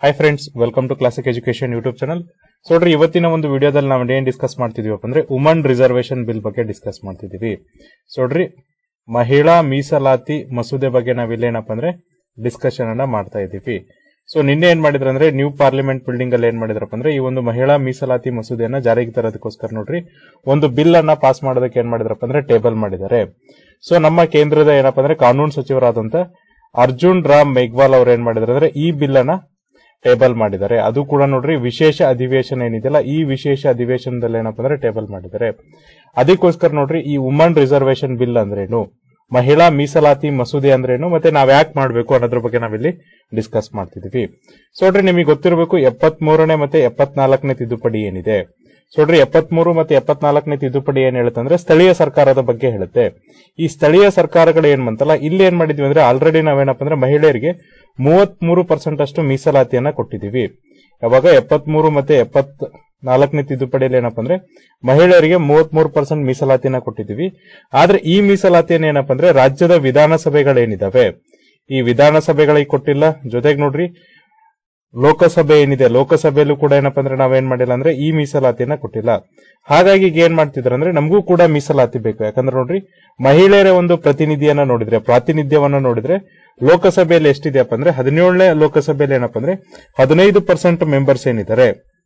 hi friends welcome to classic education YouTube channel so ನೋಡ್ರಿ ಇವತ್ತಿನ ಒಂದು ವಿಡಿಯೋದಲ್ಲಿ ನಾವು ಏನ್ ಡಿಸ್ಕಸ್ ಮಾಡ್ತಿದೀವಪ್ಪ ಅಂದ್ರೆ ವುಮನ್ ರಿಸರ್ವೇಶನ್ ಬಿಲ್ ಬಗ್ಗೆ ಡಿಸ್ಕಸ್ ಮಾಡ್ತಿದೀವಿ ಸೊ ನೋಡ್ರಿ ಮಹಿಳಾ ಮೀಸಲಾತಿ ಮಸೂದೆ ಬಗ್ಗೆ ನಾವಿಲ್ಲೇನಪ್ಪ ಅಂದ್ರೆ ಡಿಸ್ಕಷನ್ ಅನ್ನ ಮಾಡ್ತಾ ಇದೀವಿ ಸೊ ನಿನ್ನೆ ಏನ್ ಮಾಡಿದ್ರು ಅಂದ್ರೆ ನ್ಯೂ ಪಾರ್ಲಿಮೆಂಟ್ ಬಿಲ್ಡಿಂಗ್ ಅಲ್ಲಿ ಏನ್ ಮಾಡಿದ್ರಪ್ಪ ಅಂದ್ರೆ ಈ ಒಂದು ಮಹಿಳಾ ಮೀಸಲಾತಿ ಮಸೂದೆಯನ್ನ ಜಾರಿಗೆ ತರೋದಕ್ಕೋಸ್ಕರ ನೋಡ್ರಿ ಒಂದು ಬಿಲ್ ಅನ್ನ ಪಾಸ್ ಮಾಡೋದಕ್ಕೆ ಏನ್ ಮಾಡಿದ್ರಪ್ಪ ಅಂದ್ರೆ ಟೇಬಲ್ ಮಾಡಿದ್ದಾರೆ ಸೊ ನಮ್ಮ ಕೇಂದ್ರದ ಏನಪ್ಪ ಅಂದ್ರೆ ಕಾನೂನು ಸಚಿವರಾದಂತ ಅರ್ಜುನ್ ರಾಮ್ ಮೇಘ್ವಾಲ್ ಅವ್ರು ಏನ್ ಮಾಡಿದ್ರು ಅಂದ್ರೆ ಈ ಬಿಲ್ ಅನ್ನ ಟೇಬಲ್ ಮಾಡಿದ್ದಾರೆ ಅದು ಕೂಡ ನೋಡ್ರಿ ವಿಶೇಷ ಅಧಿವೇಶನ ಏನಿದೆಯಲ್ಲ ಈ ವಿಶೇಷ ಅಧಿವೇಶನದಲ್ಲಿ ಏನಪ್ಪ ಅಂದ್ರೆ ಟೇಬಲ್ ಮಾಡಿದ್ದಾರೆ ಅದಕ್ಕೋಸ್ಕರ ನೋಡ್ರಿ ಈ ವುಮನ್ ರಿಸರ್ವೇಶನ್ ಬಿಲ್ ಅಂದ್ರೇನು ಮಹಿಳಾ ಮೀಸಲಾತಿ ಮಸೂದೆ ಅಂದ್ರೇನು ಮತ್ತೆ ನಾವ್ ಯಾಕೆ ಮಾಡ್ಬೇಕು ಅನ್ನೋದ್ರ ಬಗ್ಗೆ ನಾವಿಲ್ಲಿ ಡಿಸ್ಕಸ್ ಮಾಡ್ತಿದೀವಿ ಸೊ ನೋಡ್ರಿ ನಿಮಗೆ ಗೊತ್ತಿರಬೇಕು ಎಪ್ಪತ್ ಮೂರನೇ ಮತ್ತೆ ಎಪ್ಪತ್ನಾಲ್ಕನೇ ತಿದ್ದುಪಡಿ ಏನಿದೆ ಸೊ ನೋಡ್ರಿ ಎಪ್ಪತ್ಮೂರು ಮತ್ತೆ ಎಪ್ಪತ್ನಾಲ್ಕನೇ ತಿದ್ದುಪಡಿ ಏನ್ ಹೇಳುತ್ತೆ ಅಂದ್ರೆ ಸ್ಥಳೀಯ ಸರ್ಕಾರದ ಬಗ್ಗೆ ಹೇಳುತ್ತೆ ಈ ಸ್ಥಳೀಯ ಸರ್ಕಾರಗಳು ಏನ್ ಬಂತಲ್ಲ ಇಲ್ಲಿ ಏನ್ ಮಾಡಿದ್ವಿ ಅಂದ್ರೆ ಆಲ್ರೆಡಿ ನಾವೇನಪ್ಪ ಅಂದ್ರೆ ಮಹಿಳೆಯರಿಗೆ ಮೂವತ್ ಮೂರು ಪರ್ಸೆಂಟ್ ಅಷ್ಟು ಮೀಸಲಾತಿಯನ್ನ ಕೊಟ್ಟಿದೀವಿ ಯಾವಾಗ ಎಪ್ಪತ್ಮೂರು ಮತ್ತೆ ಎಪ್ಪತ್ ನಾಲ್ಕನೇ ತಿದ್ದುಪಡಿಯಲ್ಲಿ ಏನಪ್ಪ ಅಂದ್ರೆ ಮಹಿಳೆಯರಿಗೆ ಮೂವತ್ ಮೂರು ಪರ್ಸೆಂಟ್ ಮೀಸಲಾತಿಯನ್ನ ಕೊಟ್ಟಿದ್ದೀವಿ ಆದ್ರೆ ಈ ಮೀಸಲಾತಿಯನ್ನ ಏನಪ್ಪ ಅಂದ್ರೆ ರಾಜ್ಯದ ವಿಧಾನಸಭೆಗಳೇನಿದಾವೆ ಈ ವಿಧಾನಸಭೆಗಳಿಗೆ ಕೊಟ್ಟಿಲ್ಲ ಜೊತೆಗೆ ನೋಡ್ರಿ ಲೋಕಸಭೆ ಏನಿದೆ ಲೋಕಸಭೆಯಲ್ಲೂ ಕೂಡ ಏನಪ್ಪ ಅಂದ್ರೆ ನಾವೇನ್ ಮಾಡಿಲ್ಲ ಅಂದ್ರೆ ಈ ಮೀಸಲಾತಿಯನ್ನ ಕೊಟ್ಟಿಲ್ಲ ಹಾಗಾಗಿ ಈಗ ಏನ್ ಮಾಡ್ತಿದ್ರು ಅಂದ್ರೆ ನಮಗೂ ಕೂಡ ಮೀಸಲಾತಿ ಬೇಕು ಯಾಕಂದ್ರೆ ನೋಡ್ರಿ ಮಹಿಳೆಯರ ಒಂದು ಪ್ರತಿನಿಧಿಯನ್ನ ನೋಡಿದ್ರೆ ಪ್ರಾತಿನಿಧ್ಯವನ್ನ ನೋಡಿದ್ರೆ ಲೋಕಸಭೆಯಲ್ಲಿ ಎಷ್ಟಿದೆಯಪ್ಪ ಅಂದ್ರೆ ಹದಿನೇಳನೇ ಲೋಕಸಭೆಯಲ್ಲಿ ಏನಪ್ಪ ಅಂದ್ರೆ ಹದಿನೈದು ಪರ್ಸೆಂಟ್ ಮೆಂಬರ್ಸ್ ಏನಿದ್ದಾರೆ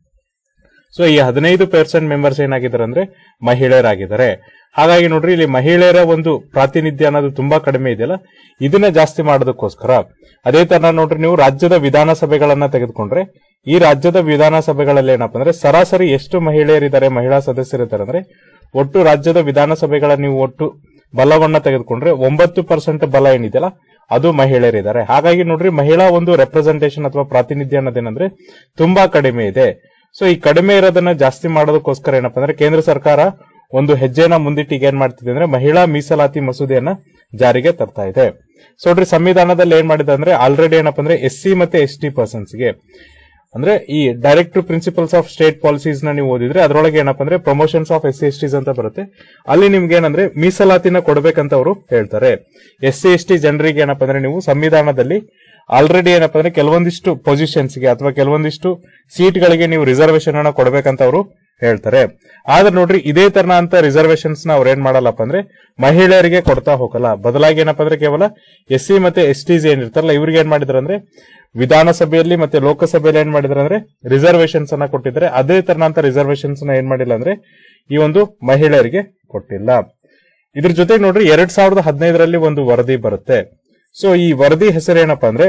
ಸೊ ಈ ಹದಿನೈದು ಪರ್ಸೆಂಟ್ ಮೆಂಬರ್ಸ್ ಏನಾಗಿದ್ದಾರೆ ಅಂದ್ರೆ ಮಹಿಳೆಯರಾಗಿದ್ದಾರೆ ಹಾಗಾಗಿ ನೋಡ್ರಿ ಇಲ್ಲಿ ಮಹಿಳೆಯರ ಒಂದು ಪ್ರಾತಿನಿಧ್ಯ ಅನ್ನೋದು ತುಂಬಾ ಕಡಿಮೆ ಇದೆಯಲ್ಲ ಇದನ್ನ ಜಾಸ್ತಿ ಮಾಡೋದಕ್ಕೋಸ್ಕರ ಅದೇ ತರ ನೋಡ್ರಿ ನೀವು ರಾಜ್ಯದ ವಿಧಾನಸಭೆಗಳನ್ನ ತೆಗೆದುಕೊಂಡ್ರೆ ಈ ರಾಜ್ಯದ ವಿಧಾನಸಭೆಗಳಲ್ಲಿ ಏನಪ್ಪ ಅಂದ್ರೆ ಸರಾಸರಿ ಎಷ್ಟು ಮಹಿಳೆಯರಿದ್ದಾರೆ ಮಹಿಳಾ ಸದಸ್ಯರಿದ್ದಾರೆ ಅಂದ್ರೆ ಒಟ್ಟು ರಾಜ್ಯದ ವಿಧಾನಸಭೆಗಳ ನೀವು ಒಟ್ಟು ಬಲವನ್ನ ತೆಗೆದುಕೊಂಡ್ರೆ ಒಂಬತ್ತು ಪರ್ಸೆಂಟ್ ಬಲ ಏನಿದೆಯಲ್ಲ ಅದು ಮಹಿಳೆಯರಿದ್ದಾರೆ ಹಾಗಾಗಿ ನೋಡ್ರಿ ಮಹಿಳಾ ಒಂದು ರೆಪ್ರೆಸೆಂಟೇಷನ್ ಅಥವಾ ಪ್ರಾತಿನಿಧ್ಯ ಅನ್ನೋದೇನಂದ್ರೆ ತುಂಬಾ ಕಡಿಮೆ ಇದೆ ಸೊ ಈ ಕಡಿಮೆ ಇರೋದನ್ನ ಜಾಸ್ತಿ ಮಾಡೋದಕ್ಕೋಸ್ಕರ ಏನಪ್ಪ ಅಂದ್ರೆ ಕೇಂದ್ರ ಸರ್ಕಾರ ಒಂದು ಹೆಜ್ಜೆನ ಮುಂದಿಟ್ಟಿಗೆ ಏನ್ ಮಾಡ್ತಿದೆ ಅಂದ್ರೆ ಮಹಿಳಾ ಮೀಸಲಾತಿ ಮಸೂದೆಯನ್ನ ಜಾರಿಗೆ ತರ್ತಾ ಇದೆ ಸೊ ನೋಡ್ರಿ ಸಂವಿಧಾನದಲ್ಲಿ ಏನ್ ಮಾಡಿದೆ ಅಂದ್ರೆ ಆಲ್ರೆಡಿ ಏನಪ್ಪ ಅಂದ್ರೆ ಎಸ್ ಸಿ ಮತ್ತೆ ಎಸ್ ಟಿ ಪರ್ಸನ್ಸ್ಗೆ ಅಂದ್ರೆ ಈ direct principles of state policies ನ ನೀವು ಓದಿದ್ರೆ ಅದರೊಳಗೆ ಏನಪ್ಪ ಅಂದ್ರೆ promotions of S C S Ts ಅಂತ ಬರುತ್ತೆ ಅಲ್ಲಿ ನಿಮ್ಗೆ ಏನಂದ್ರೆ ಮೀಸಲಾತಿನ ಕೊಡಬೇಕಂತ ಅವರು ಹೇಳ್ತಾರೆ ಎಸ್ ಸಿ ಎಸ್ ಟಿ ಜನರಿಗೆ ಏನಪ್ಪ ಅಂದ್ರೆ ನೀವು ಸಂವಿಧಾನದಲ್ಲಿ ಆಲ್ರೆಡಿ ಏನಪ್ಪ ಅಂದ್ರೆ ಕೆಲವೊಂದಿಷ್ಟು ಪೊಸಿಷನ್ಸ್ಗೆ ಅಥವಾ ಕೆಲವೊಂದಿಷ್ಟು ಸೀಟ್ಗಳಿಗೆ ನೀವು ರಿಸರ್ವೇಶನ್ ಅನ್ನ ಕೊಡಬೇಕಂತ ಅವರು ಹೇಳ್ತಾರೆ ಆದ್ರೆ ನೋಡ್ರಿ ಇದೇ ತರನ ಅಂತ ರಿಸರ್ವೇಶನ್ಸ್ ನ ಅವ್ರು ಏನ್ ಮಾಡಲ್ಲಪ್ಪ ಅಂದ್ರೆ ಮಹಿಳೆಯರಿಗೆ ಕೊಡ್ತಾ ಹೋಗಲ್ಲ ಬದಲಾಗಿ ಏನಪ್ಪ ಅಂದ್ರೆ ಕೇವಲ ಎಸ್ ಸಿ ಮತ್ತೆ ಎಸ್ ಟಿಸ್ ಏನಿರ್ತಾರಲ್ಲ ಇವ್ರಿಗೆ ಏನ್ ಮಾಡಿದ್ರು ಅಂದ್ರೆ ವಿಧಾನಸಭೆಯಲ್ಲಿ ಮತ್ತೆ ಲೋಕಸಭೆಯಲ್ಲಿ ಏನ್ ಮಾಡಿದ್ರು ಅಂದ್ರೆ ರಿಸರ್ವೇಶನ್ಸ್ ಅನ್ನ ಕೊಟ್ಟಿದ್ದಾರೆ ಅದೇ ತರನಂತ ರಿಸರ್ವೇಶನ್ಸ್ ನ ಏನ್ ಮಾಡಿಲ್ಲ ಅಂದ್ರೆ ಈ ಒಂದು ಮಹಿಳೆಯರಿಗೆ ಕೊಟ್ಟಿಲ್ಲ ಇದ್ರ ಜೊತೆಗೆ ನೋಡ್ರಿ ಎರಡ್ ಸಾವಿರದ ಹದಿನೈದರಲ್ಲಿ ಒಂದು ವರದಿ ಬರುತ್ತೆ ಸೊ ಈ ವರದಿ ಹೆಸರೇನಪ್ಪ ಅಂದ್ರೆ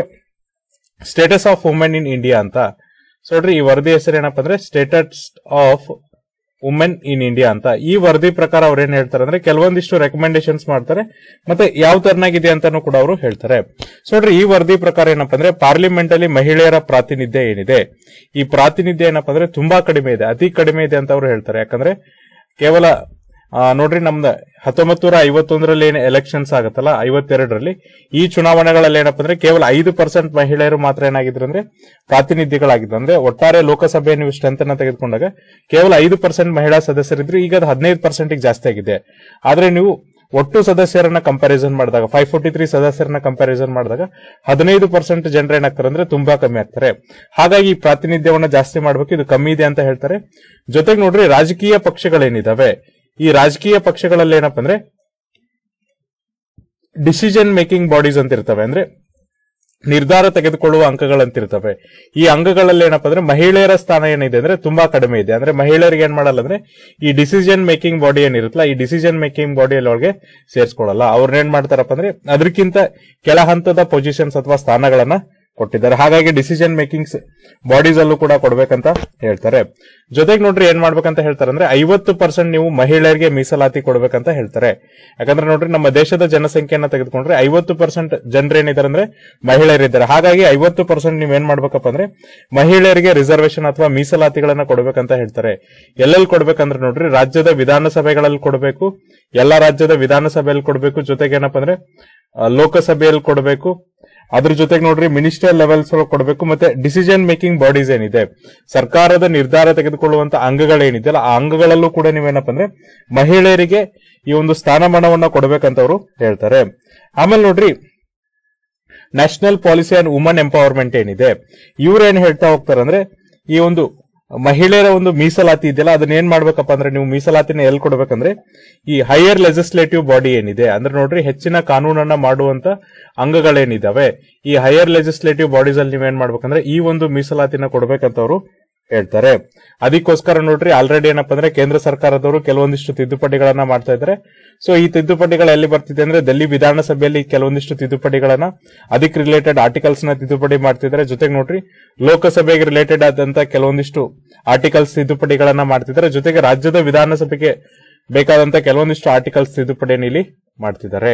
status of women in India ಅಂತ ಸೊ ನೋಡ್ರಿ ಈ ವರದಿ ಹೆಸರೇನಪ್ಪ ಅಂದ್ರೆ status of women in India ಅಂತ ಈ ವರದಿ ಪ್ರಕಾರ ಅವ್ರು ಏನ್ ಹೇಳ್ತಾರೆ ಅಂದ್ರೆ ಕೆಲವೊಂದಿಷ್ಟು ರೆಕಮೆಂಡೇಶನ್ಸ್ ಮಾಡ್ತಾರೆ ಮತ್ತೆ ಯಾವ ತರನಾಗಿದೆ ಅಂತಾನು ಕೂಡ ಅವರು ಹೇಳ್ತಾರೆ ಸೊ ನೋಡ್ರಿ ಈ ವರದಿ ಪ್ರಕಾರ ಏನಪ್ಪ ಅಂದ್ರೆ ಪಾರ್ಲಿಮೆಂಟ್ ಅಲ್ಲಿ ಮಹಿಳೆಯರ ಪ್ರಾತಿನಿಧ್ಯ ಏನಿದೆ ಈ ಪ್ರಾತಿನಿಧ್ಯ ಏನಪ್ಪ ಅಂದ್ರೆ ತುಂಬಾ ಕಡಿಮೆ ಇದೆ ಅತಿ ಕಡಿಮೆ ಇದೆ ಅಂತ ಅವರು ಹೇಳ್ತಾರೆ ಯಾಕಂದ್ರೆ ಕೇವಲ ಆ, ನೋಡ್ರಿ ನಮ್ದು ಹತ್ತೊಂಬತ್ತು ನೂರ ಐವತ್ತೊಂದರಲ್ಲಿ ಏನು ಎಲೆಕ್ಷನ್ಸ್ ಆಗುತ್ತಲ್ಲ ಐವತ್ತೆರಡರಲ್ಲಿ ಈ ಚುನಾವಣೆಗಳಲ್ಲಿ ಏನಪ್ಪ ಅಂದ್ರೆ ಕೇವಲ ಐದು ಪರ್ಸೆಂಟ್ ಮಹಿಳೆಯರು ಮಾತ್ರ ಏನಾಗಿದ್ರು ಅಂದ್ರೆ ಪ್ರಾತಿನಿಧ್ಯಗಳಾಗಿದ್ರು ಅಂದ್ರೆ ಒಟ್ಟಾರೆ ಲೋಕಸಭೆ ನೀವು ಸ್ಟ್ರೆಂತ್ ಅನ್ನ ತೆಗೆದುಕೊಂಡಾಗ ಕೇವಲ ಐದು ಪರ್ಸೆಂಟ್ ಮಹಿಳಾ ಸದಸ್ಯರಿದ್ರು ಈಗ ಅದು ಹದಿನೈದು ಪರ್ಸೆಂಟ್ ಜಾಸ್ತಿ ಆಗಿದೆ ಆದ್ರೆ ನೀವು ಒಟ್ಟು ಸದಸ್ಯರನ್ನ ಕಂಪ್ಯಾರಿಸನ್ ಮಾಡಿದಾಗ ಫೈವ್ ಫೋರ್ಟಿ ತ್ರೀ ಸದಸ್ಯರನ್ನ ಕಂಪ್ಯಾರಿಸನ್ ಮಾಡಿದಾಗ ಹದಿನೈದು ಪರ್ಸೆಂಟ್ ಜನರು ಏನಾಗ್ತಾರೆ ಅಂದ್ರೆ ತುಂಬಾ ಕಮ್ಮಿ ಆಗ್ತಾರೆ ಹಾಗಾಗಿ ಈ ಪ್ರಾತಿನಿಧ್ಯವನ್ನ ಜಾಸ್ತಿ ಮಾಡ್ಬೇಕು ಇದು ಕಮ್ಮಿ ಇದೆ ಅಂತ ಹೇಳ್ತಾರೆ ಜೊತೆಗೆ ನೋಡ್ರಿ ರಾಜಕೀಯ ಪಕ್ಷಗಳೇನಿದಾವೆ ಈ ರಾಜಕೀಯ ಪಕ್ಷಗಳಲ್ಲಿ ಏನಪ್ಪ ಅಂದ್ರೆ ಡಿಸಿಷನ್ ಮೇಕಿಂಗ್ ಬಾಡೀಸ್ ಅಂತ ಇರ್ತವೆ ಅಂದ್ರೆ ನಿರ್ಧಾರ ತೆಗೆದುಕೊಳ್ಳುವ ಅಂಕಗಳಂತಿರ್ತವೆ ಈ ಅಂಗಗಳಲ್ಲಿ ಏನಪ್ಪ ಅಂದ್ರೆ ಮಹಿಳೆಯರ ಸ್ಥಾನ ಏನಿದೆ ಅಂದ್ರೆ ತುಂಬಾ ಕಡಿಮೆ ಇದೆ ಅಂದ್ರೆ ಮಹಿಳೆಯರಿಗೆ ಏನ್ ಮಾಡಲ್ಲ ಅಂದ್ರೆ ಈ ಡಿಸಿಷನ್ ಮೇಕಿಂಗ್ ಬಾಡಿ ಏನಿರುತ್ತಲ್ಲ ಈ ಡಿಸಿಷನ್ ಮೇಕಿಂಗ್ ಬಾಡಿಯಲ್ಲಿ ಒಳಗೆ ಸೇರಿಸ್ಕೊಳ್ಳಲ್ಲ ಅವ್ರನ್ನ ಏನ್ ಮಾಡ್ತಾರಪ್ಪ ಅಂದ್ರೆ ಅದಕ್ಕಿಂತ ಕೆಳ ಹಂತದ ಪೊಸಿಷನ್ಸ್ ಅಥವಾ ಸ್ಥಾನಗಳನ್ನ ಕೊಟ್ಟಿದ್ದಾರೆ ಹಾಗಾಗಿ ಡಿಸಿಷನ್ ಮೇಕಿಂಗ್ ಬಾಡೀಸ್ ಅಲ್ಲೂ ಕೂಡ ಕೊಡ್ಬೇಕಂತ ಹೇಳ್ತಾರೆ ಜೊತೆಗೆ ನೋಡ್ರಿ ಏನ್ ಮಾಡ್ಬೇಕಂತ ಹೇಳ್ತಾರೆ ಅಂದ್ರೆ ಐವತ್ತು ಪರ್ಸೆಂಟ್ ನೀವು ಮಹಿಳೆಯರಿಗೆ ಮೀಸಲಾತಿ ಕೊಡ್ಬೇಕಂತ ಹೇಳ್ತಾರೆ ಯಾಕಂದ್ರೆ ನೋಡ್ರಿ ನಮ್ಮ ದೇಶದ ಜನಸಂಖ್ಯೆಯನ್ನ ತೆಗೆದುಕೊಂಡ್ರೆ ಐವತ್ತು ಪರ್ಸೆಂಟ್ ಜನರು ಏನಿದ್ದಾರೆ ಅಂದ್ರೆ ಮಹಿಳೆಯರಿದ್ದಾರೆ ಹಾಗಾಗಿ ಐವತ್ತು ಪರ್ಸೆಂಟ್ ನೀವ್ ಏನ್ ಮಾಡ್ಬೇಕಪ್ಪ ಅಂದ್ರೆ ಮಹಿಳೆಯರಿಗೆ ರಿಸರ್ವೇಶನ್ ಅಥವಾ ಮೀಸಲಾತಿಗಳನ್ನ ಕೊಡ್ಬೇಕಂತ ಹೇಳ್ತಾರೆ ಎಲ್ಲೆಲ್ಲಿ ಕೊಡ್ಬೇಕಂದ್ರೆ ನೋಡ್ರಿ ರಾಜ್ಯದ ವಿಧಾನಸಭೆಗಳಲ್ಲಿ ಕೊಡಬೇಕು ಎಲ್ಲಾ ರಾಜ್ಯದ ವಿಧಾನಸಭೆಯಲ್ಲಿ ಕೊಡಬೇಕು ಜೊತೆಗೆ ಏನಪ್ಪ ಅಂದ್ರೆ ಆ, ಲೋಕಸಭೆಯಲ್ಲಿ ಕೊಡಬೇಕು ಅದ್ರ ಜೊತೆಗೆ ನೋಡ್ರಿ ಮಿನಿಸ್ಟರ್ ಲೆವೆಲ್ಸ್ ಕೊಡಬೇಕು ಮತ್ತೆ ಡಿಸಿಷನ್ ಮೇಕಿಂಗ್ ಬಾಡೀಸ್ ಏನಿದೆ ಸರ್ಕಾರದ ನಿರ್ಧಾರ ತೆಗೆದುಕೊಳ್ಳುವಂತ ಅಂಗಗಳೇನಿದೆಯಲ್ಲ ಆ ಅಂಗಗಳಲ್ಲೂ ಕೂಡ ನೀವೇನಪ್ಪ ಅಂದ್ರೆ ಮಹಿಳೆಯರಿಗೆ ಈ ಒಂದು ಸ್ಥಾನಮಾನವನ್ನ ಕೊಡಬೇಕಂತ ಅವರು ಹೇಳ್ತಾರೆ ಆಮೇಲೆ ನೋಡ್ರಿ national policy on woman empowerment ಏನಿದೆ ಇವ್ರು ಏನ್ ಹೇಳ್ತಾ ಹೋಗ್ತಾರೆ ಅಂದ್ರೆ ಈ ಒಂದು ಮಹಿಳೆಯರ ಒಂದು ಮೀಸಲಾತಿ ಇದೆಯಲ್ಲ ಅದನ್ನ ಏನ್ ಮಾಡ್ಬೇಕಪ್ಪ ಅಂದ್ರೆ ನೀವು ಮೀಸಲಾತಿನ ಎಲ್ಲಿ ಕೊಡ್ಬೇಕಂದ್ರೆ ಈ ಹೈಯರ್ ಲೆಜಿಸ್ಲೇಟಿವ್ ಬಾಡಿ ಏನಿದೆ ಅಂದ್ರೆ ನೋಡ್ರಿ ಹೆಚ್ಚಿನ ಕಾನೂನನ್ನ ಮಾಡುವಂತ ಅಂಗಗಳೇನಿದಾವೆ ಈ ಹೈಯರ್ ಲೆಜಿಸ್ಲೇಟಿವ್ ಬಾಡೀಸ್ ಅಲ್ಲಿ ನೀವೇನ್ ಮಾಡ್ಬೇಕಂದ್ರೆ ಈ ಒಂದು ಮೀಸಲಾತಿನ ಕೊಡ್ಬೇಕಂತ ಅವರು ಹೇಳ್ತಾರೆ ಅದಕ್ಕೋಸ್ಕರ ನೋಡ್ರಿ ಆಲ್ರೆಡಿ ಏನಪ್ಪಾ ಅಂದ್ರೆ ಕೇಂದ್ರ ಸರ್ಕಾರದವರು ಕೆಲವೊಂದಿಷ್ಟು ತಿದ್ದುಪಡಿಗಳನ್ನ ಮಾಡ್ತಾ ಇದ್ದಾರೆ ಸೊ ಈ ತಿದ್ದುಪಡಿಗಳು ಎಲ್ಲಿ ಬರ್ತಿದೆ ಅಂದ್ರೆ ದಿಲ್ಲಿ ವಿಧಾನಸಭೆಯಲ್ಲಿ ಕೆಲವೊಂದಿಷ್ಟು ತಿದ್ದುಪಡಿಗಳನ್ನ ಅದಕ್ಕೆ ರಿಲೇಟೆಡ್ ಆರ್ಟಿಕಲ್ಸ್ ನ ತಿದ್ದುಪಡಿ ಮಾಡ್ತಿದ್ದಾರೆ ಜೊತೆಗೆ ನೋಡ್ರಿ ಲೋಕಸಭೆಗೆ ರಿಲೇಟೆಡ್ ಆದಂತ ಕೆಲವೊಂದಿಷ್ಟು ಆರ್ಟಿಕಲ್ಸ್ ತಿದ್ದುಪಡಿಗಳನ್ನ ಮಾಡ್ತಿದ್ದಾರೆ ಜೊತೆಗೆ ರಾಜ್ಯದ ವಿಧಾನಸಭೆಗೆ ಬೇಕಾದಂತ ಕೆಲವೊಂದಿಷ್ಟು ಆರ್ಟಿಕಲ್ಸ್ ತಿದ್ದುಪಡಿಯನ್ನು ಇಲ್ಲಿ ಮಾಡ್ತಿದ್ದಾರೆ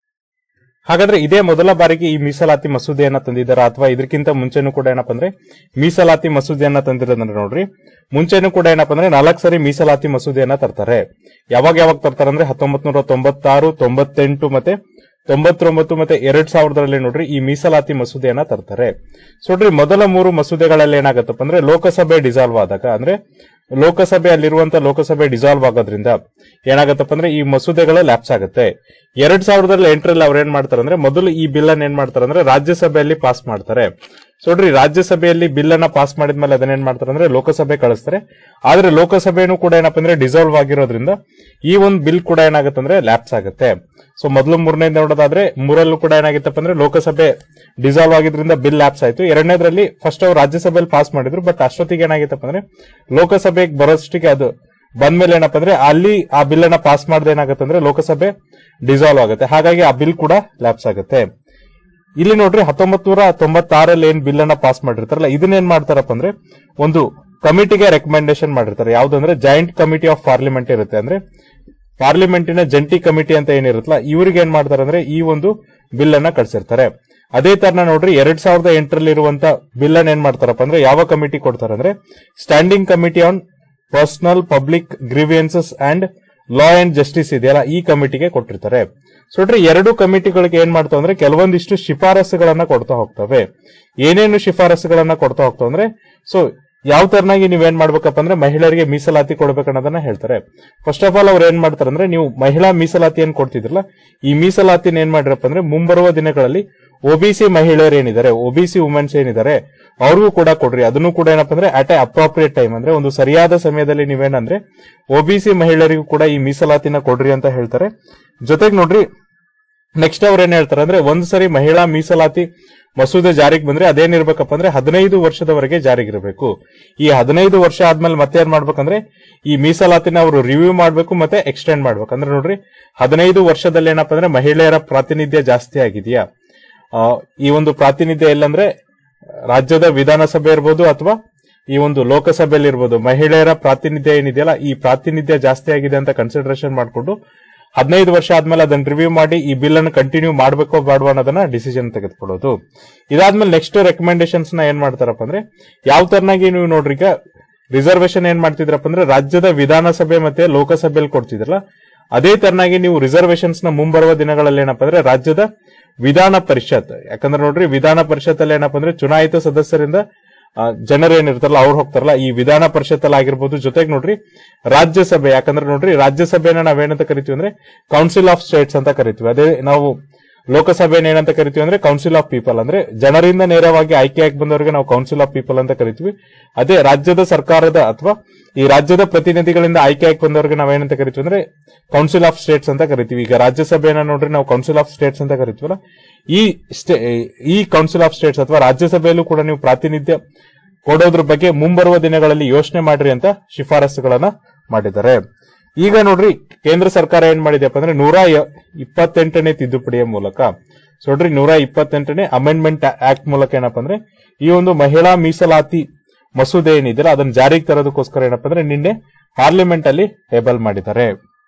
ಹಾಗಾದ್ರೆ ಇದೇ ಮೊದಲ ಬಾರಿಗೆ ಈ ಮೀಸಲಾತಿ ಮಸೂದೆಯನ್ನ ತಂದಿದ್ದಾರಾ ಅಥವಾ ಇದಕ್ಕಿಂತ ಮುಂಚೆನೂ ಕೂಡ ಏನಪ್ಪಾ ಅಂದ್ರೆ ಮೀಸಲಾತಿ ಮಸೂದೆಯನ್ನ ತಂದಿರೋದಂದ್ರೆ ನೋಡ್ರಿ ಮುಂಚೆನೂ ಕೂಡ ಏನಪ್ಪಾ ಅಂದ್ರೆ ನಾಲ್ಕು ಸರಿ ಮೀಸಲಾತಿ ಮಸೂದೆಯನ್ನ ತರ್ತಾರೆ ಯಾವಾಗ ಯಾವಾಗ ತರ್ತಾರೆ ಅಂದ್ರೆ ಹತ್ತೊಂಬತ್ ನೂರ ತೊಂಬತ್ತಾರು ತೊಂಬತ್ತೆಂಟು ಮತ್ತೆ ತೊಂಬತ್ತೊಂಬತ್ತು ಮತ್ತೆ ಎರಡ್ ಸಾವಿರದಲ್ಲಿ ನೋಡ್ರಿ ಈ ಮೀಸಲಾತಿ ಮಸೂದೆಯನ್ನ ತರ್ತಾರೆ ಸೊ ನೋಡ್ರಿ ಮೊದಲ ಮೂರು ಮಸೂದೆಗಳಲ್ಲಿ ಏನಾಗತ್ತಪ್ಪ ಅಂದ್ರೆ ಲೋಕಸಭೆ ಡಿಸಾಲ್ವ್ ಆದಾಗ ಅಂದ್ರೆ ಲೋಕಸಭೆ ಅಲ್ಲಿರುವಂತ ಲೋಕಸಭೆ ಡಿಸಾಲ್ವ್ ಆಗೋದ್ರಿಂದ ಏನಾಗತ್ತಪ್ಪ ಅಂದ್ರೆ ಈ ಮಸೂದೆಗಳು ಲ್ಯಾಪ್ಸ್ ಆಗುತ್ತೆ ಎರಡ್ ಸಾವಿರದಲ್ಲಿ ಎಂಟರಲ್ಲಿ ಅವ್ರು ಏನ್ ಮಾಡ್ತಾರೆ ಅಂದ್ರೆ ಮೊದಲು ಈ ಬಿಲ್ ಅನ್ನ ಏನ್ ಮಾಡ್ತಾರೆ ಅಂದ್ರೆ ರಾಜ್ಯಸಭೆಯಲ್ಲಿ ಪಾಸ್ ಮಾಡ್ತಾರೆ ಸೊ ನೋಡ್ರಿ ರಾಜ್ಯಸಭೆಯಲ್ಲಿ ಬಿಲ್ ಅನ್ನ ಪಾಸ್ ಮಾಡಿದ್ಮೇಲೆ ಅದನ್ನೇನ್ ಮಾಡ್ತಾರೆ ಅಂದ್ರೆ ಲೋಕಸಭೆ ಕಳಿಸ್ತಾರೆ ಆದ್ರೆ ಲೋಕಸಭೆನೂ ಕೂಡ ಏನಪ್ಪ ಅಂದ್ರೆ ಡಿಸಾಲ್ವ್ ಆಗಿರೋದ್ರಿಂದ ಈ ಒಂದು ಬಿಲ್ ಕೂಡ ಏನಾಗುತ್ತೆ ಅಂದ್ರೆ ಲ್ಯಾಪ್ಸ್ ಆಗುತ್ತೆ ಸೊ ಮೊದಲು ಮೂರನೇ ನೋಡೋದಾದ್ರೆ ಮೂರಲ್ಲೂ ಕೂಡ ಏನಾಗಿತ್ತಪ್ಪ ಅಂದ್ರೆ ಲೋಕಸಭೆ ಡಿಸಾಲ್ವ್ ಆಗಿದ್ರಿಂದ ಬಿಲ್ ಲ್ಯಾಪ್ಸ್ ಆಯ್ತು ಎರಡನೇದ್ರಲ್ಲಿ ಫಸ್ಟ್ ಅವ್ರು ರಾಜ್ಯಸಭೆಯಲ್ಲಿ ಪಾಸ್ ಮಾಡಿದ್ರು ಬಟ್ ಅಷ್ಟೊತ್ತಿಗೆ ಏನಾಗಿತ್ತಪ್ಪ ಅಂದ್ರೆ ಲೋಕಸಭೆಗೆ ಬರೋಷ್ಟಕ್ಕೆ ಅದು ಬಂದ್ಮೇಲೆ ಏನಪ್ಪ ಅಂದ್ರೆ ಅಲ್ಲಿ ಆ ಬಿಲ್ ಅನ್ನ ಪಾಸ್ ಮಾಡದೆ ಏನಾಗುತ್ತೆ ಅಂದ್ರೆ ಲೋಕಸಭೆ ಡಿಸಾಲ್ವ್ ಆಗುತ್ತೆ ಹಾಗಾಗಿ ಆ ಬಿಲ್ ಕೂಡ ಲ್ಯಾಪ್ಸ್ ಆಗುತ್ತೆ ಇಲ್ಲಿ ನೋಡ್ರಿ ಹತ್ತೊಂಬತ್ ನೂರ ತೊಂಬತ್ತಾರಲ್ಲಿ ಏನ್ ಬಿಲ್ ಅನ್ನ ಪಾಸ್ ಮಾಡಿರ್ತಾರಲ್ಲ ಇದನ್ನೇನ್ ಮಾಡ್ತಾರಪ್ಪ ಅಂದ್ರೆ ಒಂದು ಕಮಿಟಿಗೆ ರೆಕಮೆಂಡೇಶನ್ ಮಾಡಿರ್ತಾರೆ ಯಾವ್ದಂದ್ರೆ ಜಾಯಿಂಟ್ ಕಮಿಟಿ ಆಫ್ ಪಾರ್ಲಿಮೆಂಟ್ ಇರುತ್ತೆ ಅಂದ್ರೆ ಪಾರ್ಲಿಮೆಂಟಿನ ಜಂಟಿ ಕಮಿಟಿ ಅಂತ ಏನಿರುತ್ತಲ್ಲ ಇವ್ರಿಗೆ ಏನ್ ಮಾಡ್ತಾರೆ ಅಂದ್ರೆ ಈ ಒಂದು ಬಿಲ್ ಅನ್ನ ಕಳ್ಸಿರ್ತಾರೆ ಅದೇ ತರನ ನೋಡ್ರಿ ಎರಡ್ ಸಾವಿರದ ಎಂಟರಲ್ಲಿ ಇರುವಂತ ಬಿಲ್ ಅನ್ನ ಏನ್ ಮಾಡ್ತಾರಪ್ಪ ಅಂದ್ರೆ ಯಾವ ಕಮಿಟಿ ಕೊಡ್ತಾರೆ ಅಂದ್ರೆ standing committee on personal public grievances and law and justice ಇದೆಯಲ್ಲ ಈ ಕಮಿಟಿಗೆ ಕೊಟ್ಟಿರ್ತಾರೆ ಸೊ ನೋಡ್ರಿ ಎರಡು ಕಮಿಟಿಗಳಿಗೆ ಏನ್ ಮಾಡ್ತಾವ ಅಂದ್ರೆ ಕೆಲವೊಂದಿಷ್ಟು ಶಿಫಾರಸುಗಳನ್ನ ಕೊಡ್ತಾ ಹೋಗ್ತವೆ ಏನೇನು ಶಿಫಾರಸುಗಳನ್ನ ಕೊಡ್ತಾ ಹೋಗ್ತಾವ ಅಂದ್ರೆ ಸೊ ಯಾವ ತರನಾಗಿ ನೀವೇನ್ ಮಾಡ್ಬೇಕಪ್ಪ ಅಂದ್ರೆ ಮಹಿಳೆಯರಿಗೆ ಮೀಸಲಾತಿ ಕೊಡ್ಬೇಕನ್ನೋದನ್ನ ಹೇಳ್ತಾರೆ ಫಸ್ಟ್ ಆಫ್ ಆಲ್ ಅವ್ರು ಏನ್ ಮಾಡ್ತಾರೆ ಅಂದ್ರೆ ನೀವು ಮಹಿಳಾ ಮೀಸಲಾತಿ ಏನ್ ಕೊಡ್ತಿದ್ರಲ್ಲ ಈ ಮೀಸಲಾತಿನ ಏನ್ ಮಾಡಿರಪ್ಪ ಅಂದ್ರೆ ಮುಂಬರುವ ದಿನಗಳಲ್ಲಿ ಒಬಿಸಿ ಮಹಿಳೆಯರು ಏನಿದ್ದಾರೆ ಒಬಿಸಿ ವುಮೆನ್ಸ್ ಏನಿದ್ದಾರೆ ಅವ್ರಿಗೂ ಕೂಡ ಕೊಡ್ರಿ ಅದನ್ನು ಕೂಡ ಏನಪ್ಪ ಅಂದ್ರೆ ಅಟ್ ಎ ಅಪ್ರಾಪ್ರಿಯೇಟ್ ಟೈಮ್ ಅಂದ್ರೆ ಒಂದು ಸರಿಯಾದ ಸಮಯದಲ್ಲಿ ನೀವೇನಂದ್ರೆ ಒಬಿಸಿ ಮಹಿಳೆಯರಿಗೂ ಕೂಡ ಈ ಮೀಸಲಾತಿನ ಕೊಡ್ರಿ ಅಂತ ಹೇಳ್ತಾರೆ ಜೊತೆಗೆ ನೋಡ್ರಿ ನೆಕ್ಸ್ಟ್ ಅವ್ರು ಏನ್ ಹೇಳ್ತಾರೆ ಅಂದ್ರೆ ಒಂದ್ ಸರಿ ಮಹಿಳಾ ಮೀಸಲಾತಿ ಮಸೂದೆ ಜಾರಿಗೆ ಬಂದ್ರೆ ಅದೇನಿರ್ಬೇಕಪ್ಪ ಅಂದ್ರೆ ಹದಿನೈದು ವರ್ಷದವರೆಗೆ ಜಾರಿಗಿರಬೇಕು ಈ ಹದಿನೈದು ವರ್ಷ ಆದ್ಮೇಲೆ ಮತ್ತೆ ಏನ್ ಮಾಡ್ಬೇಕಂದ್ರೆ ಈ ಮೀಸಲಾತಿನ ಅವರು ರಿವ್ಯೂ ಮಾಡ್ಬೇಕು ಮತ್ತೆ ಎಕ್ಸ್ಟೆಂಡ್ ಮಾಡ್ಬೇಕು ಅಂದ್ರೆ ನೋಡ್ರಿ ಹದಿನೈದು ವರ್ಷದಲ್ಲಿ ಏನಪ್ಪ ಅಂದ್ರೆ ಮಹಿಳೆಯರ ಪ್ರಾತಿನಿಧ್ಯ ಜಾಸ್ತಿ ಆಗಿದೆಯಾ ಆ, ಈ ಒಂದು ಪ್ರಾತಿನಿಧ್ಯ ಎಲ್ಲಂದ್ರೆ ರಾಜ್ಯದ ವಿಧಾನಸಭೆ ಇರ್ಬೋದು ಅಥವಾ ಈ ಒಂದು ಲೋಕಸಭೆಯಲ್ಲಿ ಇರ್ಬೋದು ಮಹಿಳೆಯರ ಪ್ರಾತಿನಿಧ್ಯ ಏನಿದೆಯಲ್ಲ ಈ ಪ್ರಾತಿನಿಧ್ಯ ಜಾಸ್ತಿ ಆಗಿದೆ ಅಂತ ಕನ್ಸಿಡರೇಷನ್ ಮಾಡಿಕೊಂಡು ಹದಿನೈದು ವರ್ಷ ಆದ್ಮೇಲೆ ಅದನ್ನ ರಿವ್ಯೂ ಮಾಡಿ ಈ ಬಿಲ್ ಅನ್ನು ಕಂಟಿನ್ಯೂ ಮಾಡಬೇಕೋ ಬೇಡವೋ ಅನ್ನೋದನ್ನ ಡಿಸಿಷನ್ ತೆಗೆದುಕೊಳ್ಳೋದು ಇದಾದ್ಮೇಲೆ ನೆಕ್ಸ್ಟ್ ರೆಕಮೆಂಡೇಶನ್ಸ್ ನ ಏನ್ ಮಾಡ್ತಾರಪ್ಪ ಅಂದ್ರೆ ಯಾವ ತರನಾಗಿ ನೀವು ನೋಡ್ರಿ ಈಗ ರಿಸರ್ವೇಶನ್ ಏನ್ ಮಾಡ್ತಿದ್ರಪ್ಪ ಅಂದ್ರೆ ರಾಜ್ಯದ ವಿಧಾನಸಭೆ ಮತ್ತೆ ಲೋಕಸಭೆಯಲ್ಲಿ ಕೊಡ್ತಿದ್ರಲ್ಲ ಅದೇ ತರನಾಗಿ ನೀವು ರಿಸರ್ವೇಶನ್ಸ್ ನ ಮುಂಬರುವ ದಿನಗಳಲ್ಲಿ ಏನಪ್ಪ ಅಂದ್ರೆ ರಾಜ್ಯದ ವಿಧಾನ ಪರಿಷತ್ ಯಾಕಂದ್ರೆ ನೋಡ್ರಿ ವಿಧಾನ ಪರಿಷತ್ ಅಲ್ಲಿ ಏನಪ್ಪ ಅಂದ್ರೆ ಚುನಾಯಿತ ಸದಸ್ಯರಿಂದ ಆ, ಜನರು ಏನಿರ್ತಾರಲ್ಲ ಅವ್ರು ಹೋಗ್ತಾರಲ್ಲ ಈ ವಿಧಾನ ಪರಿಷತ್ ಅಲ್ಲಿ ಆಗಿರ್ಬೋದು ಜೊತೆಗೆ ನೋಡ್ರಿ ರಾಜ್ಯಸಭೆ ಯಾಕಂದ್ರೆ ನೋಡ್ರಿ ರಾಜ್ಯಸಭೆನ ನಾವೇನಂತ ಕರಿತೀವಿ ಅಂದ್ರೆ ಕೌನ್ಸಿಲ್ ಆಫ್ ಸ್ಟೇಟ್ಸ್ ಅಂತ ಕರಿತೀವಿ ಅದೇ ನಾವು ಲೋಕಸಭೆನ ಏನಂತ ಕರಿತೀವಿ ಅಂದ್ರೆ ಕೌನ್ಸಿಲ್ ಆಫ್ ಪೀಪಲ್ ಅಂದ್ರೆ ಜನರಿಂದ ನೇರವಾಗಿ ಆಯ್ಕೆಯಾಗಿ ಬಂದವರಿಗೆ ನಾವು ಕೌನ್ಸಿಲ್ ಆಫ್ ಪೀಪಲ್ ಅಂತ ಕರಿತೀವಿ ಅದೇ ರಾಜ್ಯದ ಸರ್ಕಾರದ ಅಥವಾ ಈ ರಾಜ್ಯದ ಪ್ರತಿನಿಧಿಗಳಿಂದ ಆಯ್ಕೆಯಾಗಿ ಬಂದವರಿಗೆ ನಾವೇನಂತ ಕರಿತೀವಿ ಅಂದ್ರೆ ಕೌನ್ಸಿಲ್ ಆಫ್ ಸ್ಟೇಟ್ಸ್ ಅಂತ ಕರಿತೀವಿ ಈಗ ರಾಜ್ಯಸಭೆನ ನೋಡ್ರಿ ನಾವು ಕೌನ್ಸಿಲ್ ಆಫ್ ಸ್ಟೇಟ್ಸ್ ಅಂತ ಕರಿತೀವಲ್ಲ ಈ ಸ್ಟೇ- ಈ ಕೌನ್ಸಿಲ್ ಆಫ್ ಸ್ಟೇಟ್ಸ್ ಅಥವಾ ರಾಜ್ಯಸಭೆಯಲ್ಲೂ ಕೂಡ ನೀವು ಪ್ರಾತಿನಿಧ್ಯ ಕೊಡೋದ್ರ ಬಗ್ಗೆ ಮುಂಬರುವ ದಿನಗಳಲ್ಲಿ ಯೋಚನೆ ಮಾಡ್ರಿ ಅಂತ ಶಿಫಾರಸುಗಳನ್ನ ಮಾಡಿದ್ದಾರೆ ಈಗ ನೋಡ್ರಿ ಕೇಂದ್ರ ಸರ್ಕಾರ ಏನ್ ಮಾಡಿದೆಪ್ಪ ಅಂದ್ರೆ ನೂರ ಯ- ಇಪ್ಪತ್ತೆಂಟನೇ ತಿದ್ದುಪಡಿಯ ಮೂಲಕ ಸೊ ನೋಡ್ರಿ ನೂರ ಇಪ್ಪತ್ತೆಂಟನೇ ಅಮೆಂಡ್ಮೆಂಟ್ ಆಕ್ಟ್ ಮೂಲಕ ಏನಪ್ಪ ಅಂದ್ರೆ ಈ ಒಂದು ಮಹಿಳಾ ಮೀಸಲಾತಿ ಮಸೂದೆ ಏನಿದೆಯಲ್ಲ ಅದನ್ನ ಜಾರಿಗೆ ತರೋದಕ್ಕೋಸ್ಕರ ಏನಪ್ಪ ಅಂದ್ರೆ ನಿನ್ನೆ ಪಾರ್ಲಿಮೆಂಟ್ ಅಲ್ಲಿ ಟೇಬಲ್ ಮಾಡಿದ್ದಾರೆ